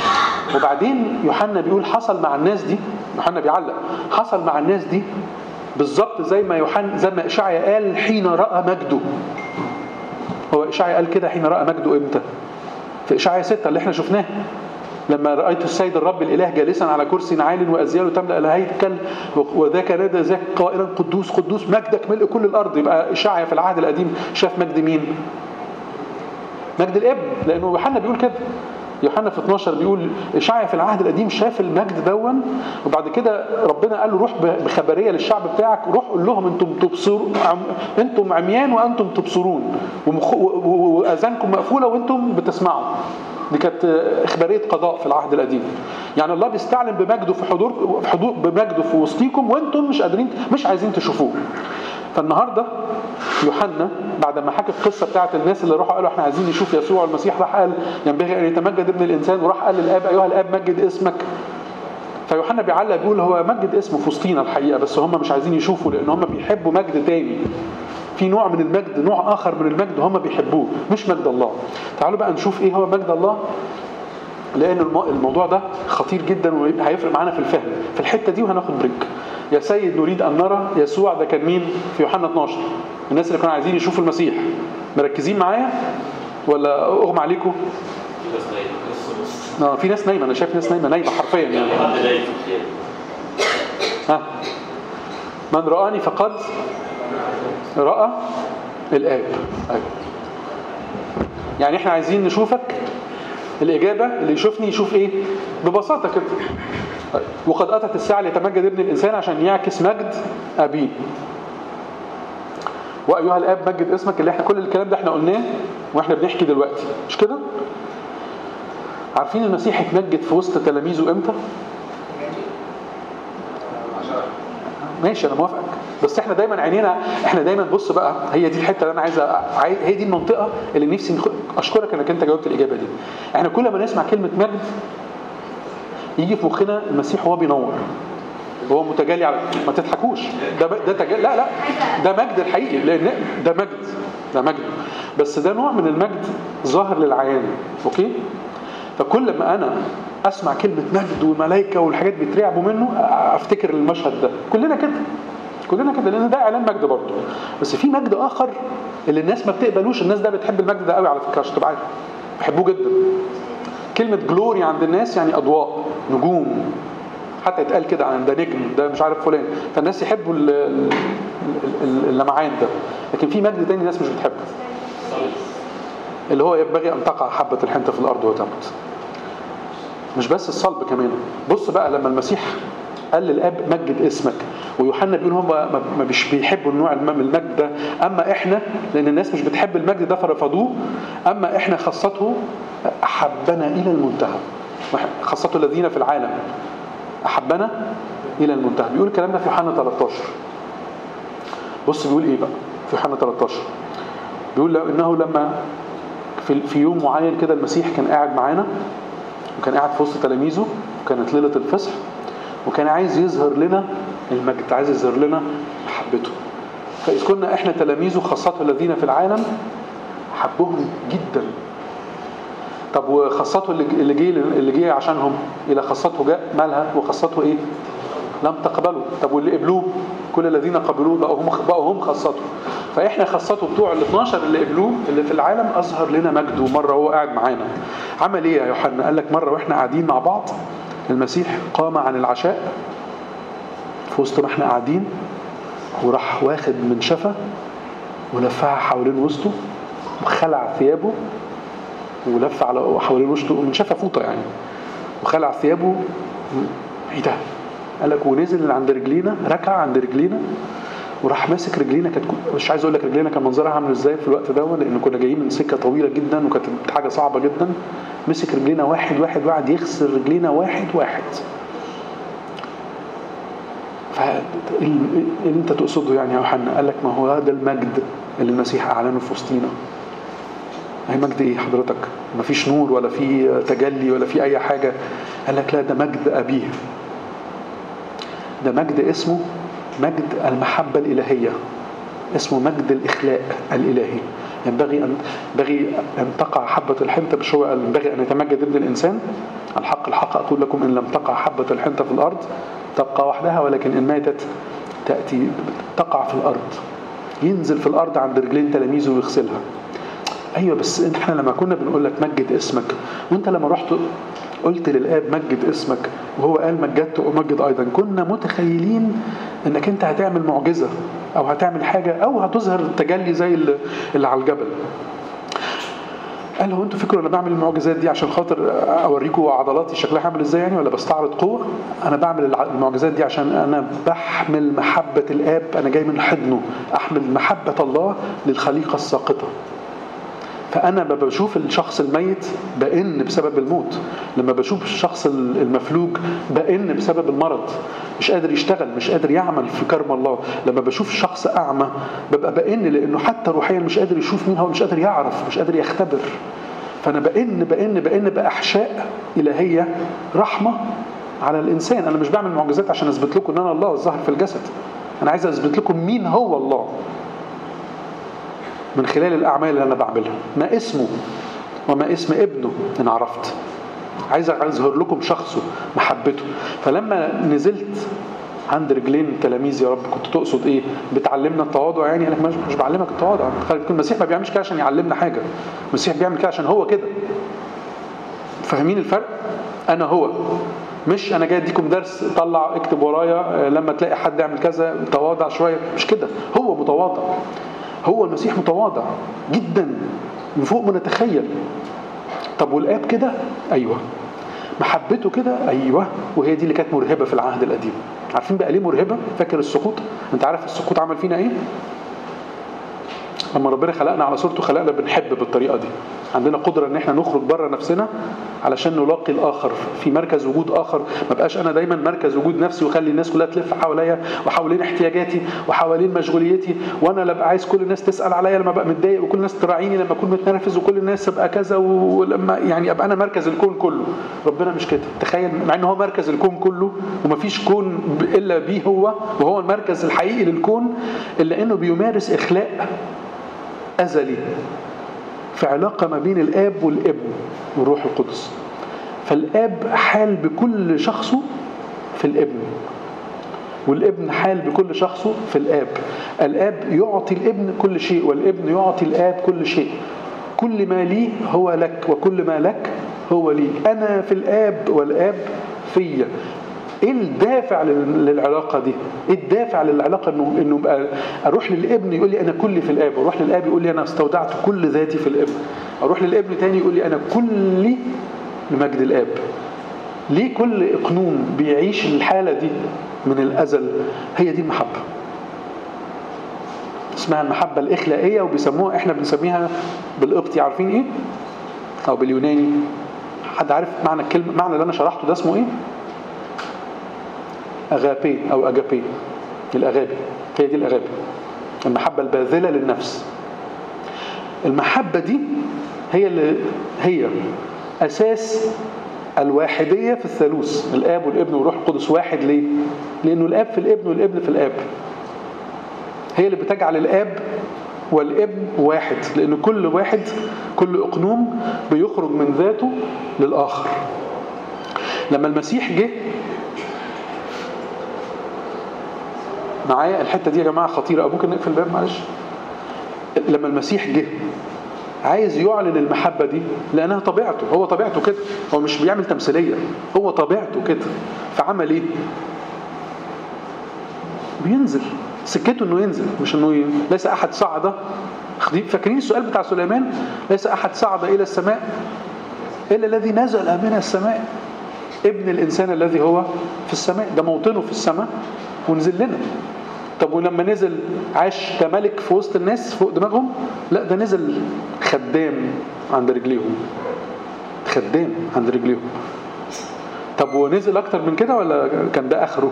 وبعدين يوحنا بيقول حصل مع الناس دي يوحنا بيعلق حصل مع الناس دي بالظبط زي ما يوحنا زي ما اشعيا قال حين راى مجده هو اشعيا قال كده حين راى مجده امتى في اشعيا 6 اللي احنا شفناه لما رايت السيد الرب الاله جالسا على كرسي عال وازياله تملا الهيكل وذاك نادى ذاك قائلا قدوس قدوس مجدك ملء كل الارض يبقى اشعيا في العهد القديم شاف مجد مين مجد الابن لانه يوحنا بيقول كده يوحنا في 12 بيقول اشعيا في العهد القديم شاف المجد دون وبعد كده ربنا قال له روح بخبريه للشعب بتاعك روح قول لهم انتم تبصرون انتم عميان وانتم تبصرون ومخ- و- و- واذانكم مقفوله وانتم بتسمعوا دي كانت اخباريه قضاء في العهد القديم يعني الله بيستعلن بمجده في حضور في حضور بمجده في وسطيكم وانتم مش قادرين مش عايزين تشوفوه فالنهارده يوحنا بعد ما حكى القصه بتاعت الناس اللي راحوا قالوا احنا عايزين نشوف يسوع المسيح راح قال ينبغي ان يتمجد ابن الانسان وراح قال للاب ايها الاب مجد اسمك فيوحنا بيعلق بيقول هو مجد اسمه في وسطينا الحقيقه بس هم مش عايزين يشوفوا لان هم بيحبوا مجد تاني في نوع من المجد نوع اخر من المجد هم بيحبوه مش مجد الله تعالوا بقى نشوف ايه هو مجد الله لان الم- الموضوع ده خطير جدا وهيفرق معانا في الفهم في الحته دي وهناخد بريك يا سيد نريد ان نرى يسوع ده كان مين في يوحنا 12 الناس اللي كانوا عايزين يشوفوا المسيح مركزين معايا ولا اغمى عليكم في ناس نايمة نص نص اه في ناس نايمه انا شايف ناس نايمه نايمه حرفيا يعني يعني حد نايم في الخيام ها من رآني فقد رأى الآب أيوة. يعني احنا عايزين نشوفك الإجابة اللي يشوفني يشوف إيه ببساطة كده طيب. وقد أتت الساعة ليتمجد ابن الإنسان عشان يعكس مجد أبيه وأيها الآب مجد اسمك اللي احنا كل الكلام ده احنا قلناه واحنا بنحكي دلوقتي مش كده؟ عارفين المسيح اتمجد في وسط تلاميذه امتى؟ ماشي انا موافقك بس احنا دايما عينينا احنا دايما بص بقى هي دي الحته اللي انا عايز أ- عاي- هي دي المنطقه اللي نفسي نخ... اشكرك انك انت جاوبت الاجابه دي احنا كل ما نسمع كلمه مجد يجي في مخنا المسيح وهو بينور وهو متجلي على ما تضحكوش ده ب- ده تجلي لا لا ده مجد الحقيقي لان ده مجد ده مجد بس ده نوع من المجد ظاهر للعيان اوكي فكل ما انا اسمع كلمه مجد وملائكه والحاجات بيترعبوا منه افتكر المشهد ده كلنا كده كلنا كده لان ده اعلان مجد برضه بس في مجد اخر اللي الناس ما بتقبلوش الناس ده بتحب المجد ده قوي على فكره عشان تبقى عارف بيحبوه جدا كلمه جلوري عند الناس يعني اضواء نجوم حتى يتقال كده عن ده نجم ده مش عارف فلان فالناس يحبوا ال- ال- ال- اللمعان ده لكن في مجد تاني الناس مش بتحبه اللي هو ينبغي ان تقع حبه الحنطه في الارض وتمت مش بس الصلب كمان بص بقى لما المسيح قال للاب مجد اسمك ويوحنا بيقول هم ما ما مش بيحبوا النوع الم- من المجد ده اما احنا لان الناس مش بتحب المجد ده فرفضوه اما احنا خاصته احبنا الى المنتهى وإح- خاصته الذين في العالم احبنا الى المنتهى بيقول الكلام ده في يوحنا 13 بص بيقول ايه بقى في يوحنا 13 بيقول لو انه لما في في يوم معين كده المسيح كان قاعد معانا وكان قاعد في وسط تلاميذه وكانت ليله الفصح وكان عايز يظهر لنا المجد عايز يظهر لنا محبته فإذ كنا احنا تلاميذه خاصته الذين في العالم حبهم جدا طب وخاصته اللي اللي جه اللي جه عشانهم الى خاصته جاء مالها وخاصته ايه لم تقبلوا طب واللي قبلوه كل الذين قبلوه بقوا هم بقوا هم خاصته فاحنا خاصته بتوع ال 12 اللي قبلوه اللي في العالم اظهر لنا مجده مره هو قاعد معانا عمل ايه يا يوحنا قال لك مره واحنا قاعدين مع بعض المسيح قام عن العشاء في وسط ما احنا قاعدين وراح واخد من شفه ولفها حوالين وسطه وخلع ثيابه ولف على حوالين وسطه من شفه فوطه يعني وخلع ثيابه ايه ده؟ قال لك ونزل عند رجلينا ركع عند رجلينا وراح ماسك رجلينا كانت مش عايز اقول لك رجلينا كان منظرها عامل ازاي في الوقت ده لان كنا جايين من سكه طويله جدا وكانت حاجه صعبه جدا مسك رجلينا واحد واحد وقعد يغسل رجلينا واحد واحد فاللي انت تقصده يعني يا يوحنا قال لك ما هو هذا المجد اللي المسيح اعلنه في وسطينا هي مجد ايه حضرتك ما فيش نور ولا في تجلي ولا في اي حاجه قال لك لا ده مجد ابيه ده مجد اسمه مجد المحبه الالهيه اسمه مجد الاخلاء الالهي ينبغي ان ينبغي ان تقع حبه الحنطه مش هو قال ينبغي ان يتمجد ابن الانسان الحق الحق اقول لكم ان لم تقع حبه الحنطه في الارض تبقى وحدها ولكن ان ماتت تأتي تقع في الأرض ينزل في الأرض عند رجلين تلاميذه ويغسلها ايوه بس احنا لما كنا بنقول لك مجد اسمك وانت لما رحت قلت للاب مجد اسمك وهو قال مجدت ومجد ايضا كنا متخيلين انك انت هتعمل معجزه او هتعمل حاجه او هتظهر تجلي زي اللي اللي على الجبل قال هو انتوا فكروا انا بعمل المعجزات دي عشان خاطر اوريكم عضلاتي شكلها عامل ازاي يعني ولا بستعرض قوه انا بعمل الع- المعجزات دي عشان انا بحمل محبه الاب انا جاي من حضنه احمل محبه الله للخليقه الساقطه فانا لما بشوف الشخص الميت بئن بسبب الموت لما بشوف الشخص المفلوج بئن بسبب المرض مش قادر يشتغل مش قادر يعمل في كرم الله لما بشوف شخص اعمى ببقى بئن لانه حتى روحيا مش قادر يشوف مين هو مش قادر يعرف مش قادر يختبر فانا بئن بئن بئن باحشاء الهيه رحمه على الانسان انا مش بعمل معجزات عشان اثبت لكم ان انا الله الظاهر في الجسد انا عايز اثبت لكم مين هو الله من خلال الأعمال اللي أنا بعملها ما اسمه وما اسم ابنه إن عرفت عايز أظهر لكم شخصه محبته فلما نزلت عند رجلين تلاميذ يا رب كنت تقصد ايه بتعلمنا التواضع يعني انا مش مش بعلمك التواضع المسيح ما بيعملش كده عشان يعلمنا حاجه المسيح بيعمل كده عشان هو كده فاهمين الفرق انا هو مش انا جاي اديكم درس طلع اكتب ورايا لما تلاقي حد يعمل كذا تواضع شويه مش كده هو متواضع هو المسيح متواضع جدا من فوق ما نتخيل طب والاب كده ايوه محبته كده ايوه وهي دي اللي كانت مرهبه في العهد القديم عارفين بقى ليه مرهبه فاكر السقوط انت عارف السقوط عمل فينا ايه لما ربنا خلقنا على صورته خلقنا بنحب بالطريقه دي عندنا قدره ان احنا نخرج بره نفسنا علشان نلاقي الاخر في مركز وجود اخر ما بقاش انا دايما مركز وجود نفسي واخلي الناس كلها تلف حواليا وحوالين احتياجاتي وحوالين مشغوليتي وانا لا ابقى عايز كل الناس تسال عليا لما ابقى متضايق وكل الناس تراعيني لما اكون متنرفز وكل الناس ابقى كذا ولما يعني ابقى انا مركز الكون كله ربنا مش كده تخيل مع ان هو مركز الكون كله ومفيش كون الا بيه هو وهو المركز الحقيقي للكون الا انه بيمارس اخلاق ازلي في علاقة ما بين الآب والابن والروح القدس فالآب حال بكل شخصه في الابن والابن حال بكل شخصه في الآب الآب يعطي الابن كل شيء والابن يعطي الآب كل شيء كل ما لي هو لك وكل ما لك هو لي أنا في الآب والآب فيا ايه الدافع للعلاقه دي ايه الدافع للعلاقه انه انه بقى اروح للابن يقول لي انا كلي في الاب اروح للاب يقول لي انا استودعت كل ذاتي في الابن اروح للابن تاني يقول لي انا كلي لمجد الاب ليه كل اقنوم بيعيش الحاله دي من الازل هي دي المحبه اسمها المحبه الاخلاقيه وبيسموها احنا بنسميها بالقبطي عارفين ايه او باليوناني حد عارف معنى الكلمه معنى اللي انا شرحته ده اسمه ايه أغابي أو أجابي الأغابي هي دي الأغابي المحبة الباذلة للنفس المحبة دي هي اللي هي أساس الواحدية في الثالوث الآب والابن والروح القدس واحد ليه؟ لأنه الآب في الابن والابن في الآب هي اللي بتجعل الآب والابن واحد لأن كل واحد كل أقنوم بيخرج من ذاته للآخر لما المسيح جه معايا الحته دي يا جماعه خطيره ممكن نقفل الباب معلش لما المسيح جه عايز يعلن المحبة دي لأنها طبيعته هو طبيعته كده هو مش بيعمل تمثيلية هو طبيعته كده فعمل إيه بينزل سكته انه ينزل مش انه ي... ليس احد صعد فاكرين السؤال بتاع سليمان ليس احد صعد الى السماء الا الذي نزل من السماء ابن الانسان الذي هو في السماء ده موطنه في السماء ونزل لنا طب ولما نزل عاش كملك في وسط الناس فوق دماغهم لا ده نزل خدام عند رجليهم خدام عند رجليهم طب ونزل اكتر من كده ولا كان ده اخره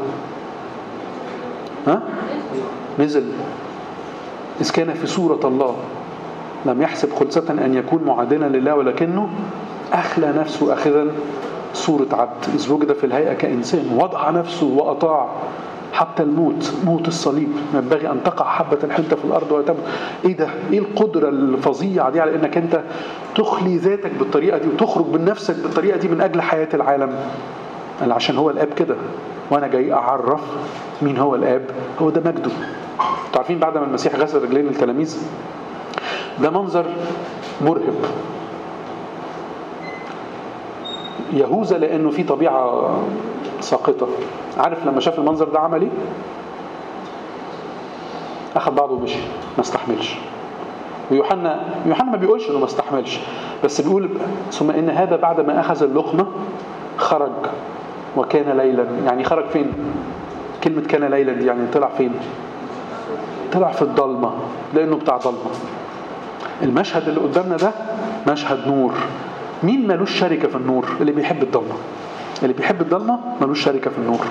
ها نزل إذ كان في صورة الله لم يحسب خلصة أن يكون معادلا لله ولكنه أخلى نفسه أخذا صورة عبد إذ وجد في الهيئة كإنسان وضع نفسه وأطاع حتى الموت موت الصليب ينبغي أن تقع حبة حنطة في الأرض ولا تموت إيه ده؟ إيه القدرة الفظيعة دي على إنك أنت تخلي ذاتك بالطريقة دي وتخرج من نفسك بالطريقة دي من أجل حياة العالم عشان هو الآب كده وانا جاي اعرف مين هو الاب هو ده مجده انتوا عارفين بعد ما المسيح غسل رجلين التلاميذ ده منظر مرهب يهوذا لانه في طبيعه ساقطه عارف لما شاف المنظر ده عمل ايه اخذ بعضه ومشي ما استحملش ويوحنا يوحنا ما بيقولش انه ما استحملش بس بيقول ثم ان هذا بعد ما اخذ اللقمه خرج وكان ليلا يعني خرج فين كلمه كان ليلا دي يعني طلع فين طلع في الضلمه لانه بتاع ضلمه المشهد اللي قدامنا ده مشهد نور مين ملوش شركه في النور اللي بيحب الضلمه اللي بيحب الضلمه ملوش شركه في النور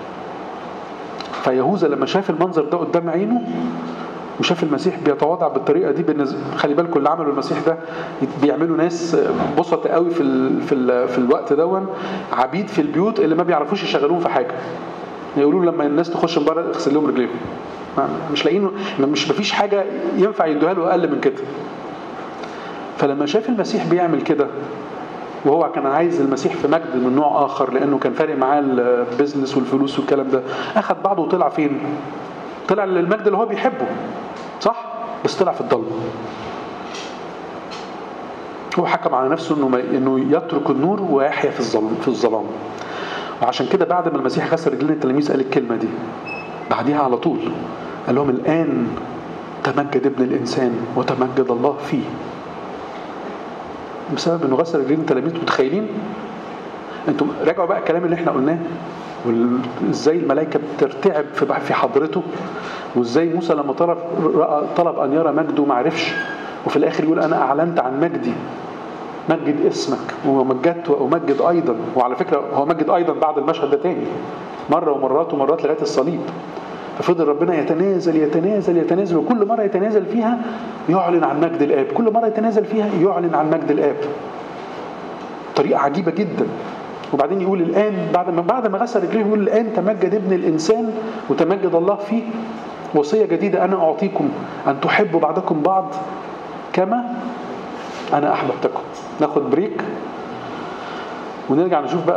فيهوذا لما شاف المنظر ده قدام عينه وشاف المسيح بيتواضع بالطريقه دي بالنسبة خلي بالكم اللي عملوا المسيح ده بيعملوا ناس بسط قوي في ال... في ال... في الوقت دون عبيد في البيوت اللي ما بيعرفوش يشغلوهم في حاجه يقولوا له لما الناس تخش من بره اغسل لهم رجليهم مش لاقيين مش مفيش حاجه ينفع يدوها له اقل من كده فلما شاف المسيح بيعمل كده وهو كان عايز المسيح في مجد من نوع اخر لانه كان فارق معاه البيزنس والفلوس والكلام ده اخذ بعضه وطلع فين طلع للمجد اللي هو بيحبه صح بس طلع في الضلمه هو حكم على نفسه انه ما انه يترك النور ويحيا في الظلام في الظلام وعشان كده بعد ما المسيح غسل رجلين التلاميذ قال الكلمه دي بعديها على طول قال لهم الان تمجد ابن الانسان وتمجد الله فيه بسبب انه غسل رجلين التلاميذ متخيلين انتم راجعوا بقى الكلام اللي احنا قلناه وازاي الملائكه بترتعب في في حضرته وازاي موسى لما طلب رأى طلب ان يرى مجده ما عرفش وفي الاخر يقول انا اعلنت عن مجدي مجد اسمك ومجدت وامجد ايضا وعلى فكره هو مجد ايضا بعد المشهد ده تاني مره ومرات ومرات لغايه الصليب ففضل ربنا يتنازل يتنازل يتنازل وكل مره يتنازل فيها يعلن عن مجد الاب كل مره يتنازل فيها يعلن عن مجد الاب طريقه عجيبه جدا وبعدين يقول الان بعد ما بعد ما غسل رجليه يقول الان تمجد ابن الانسان وتمجد الله فيه وصيه جديده انا اعطيكم ان تحبوا بعضكم بعض كما انا احببتكم ناخد بريك ونرجع نشوف بقى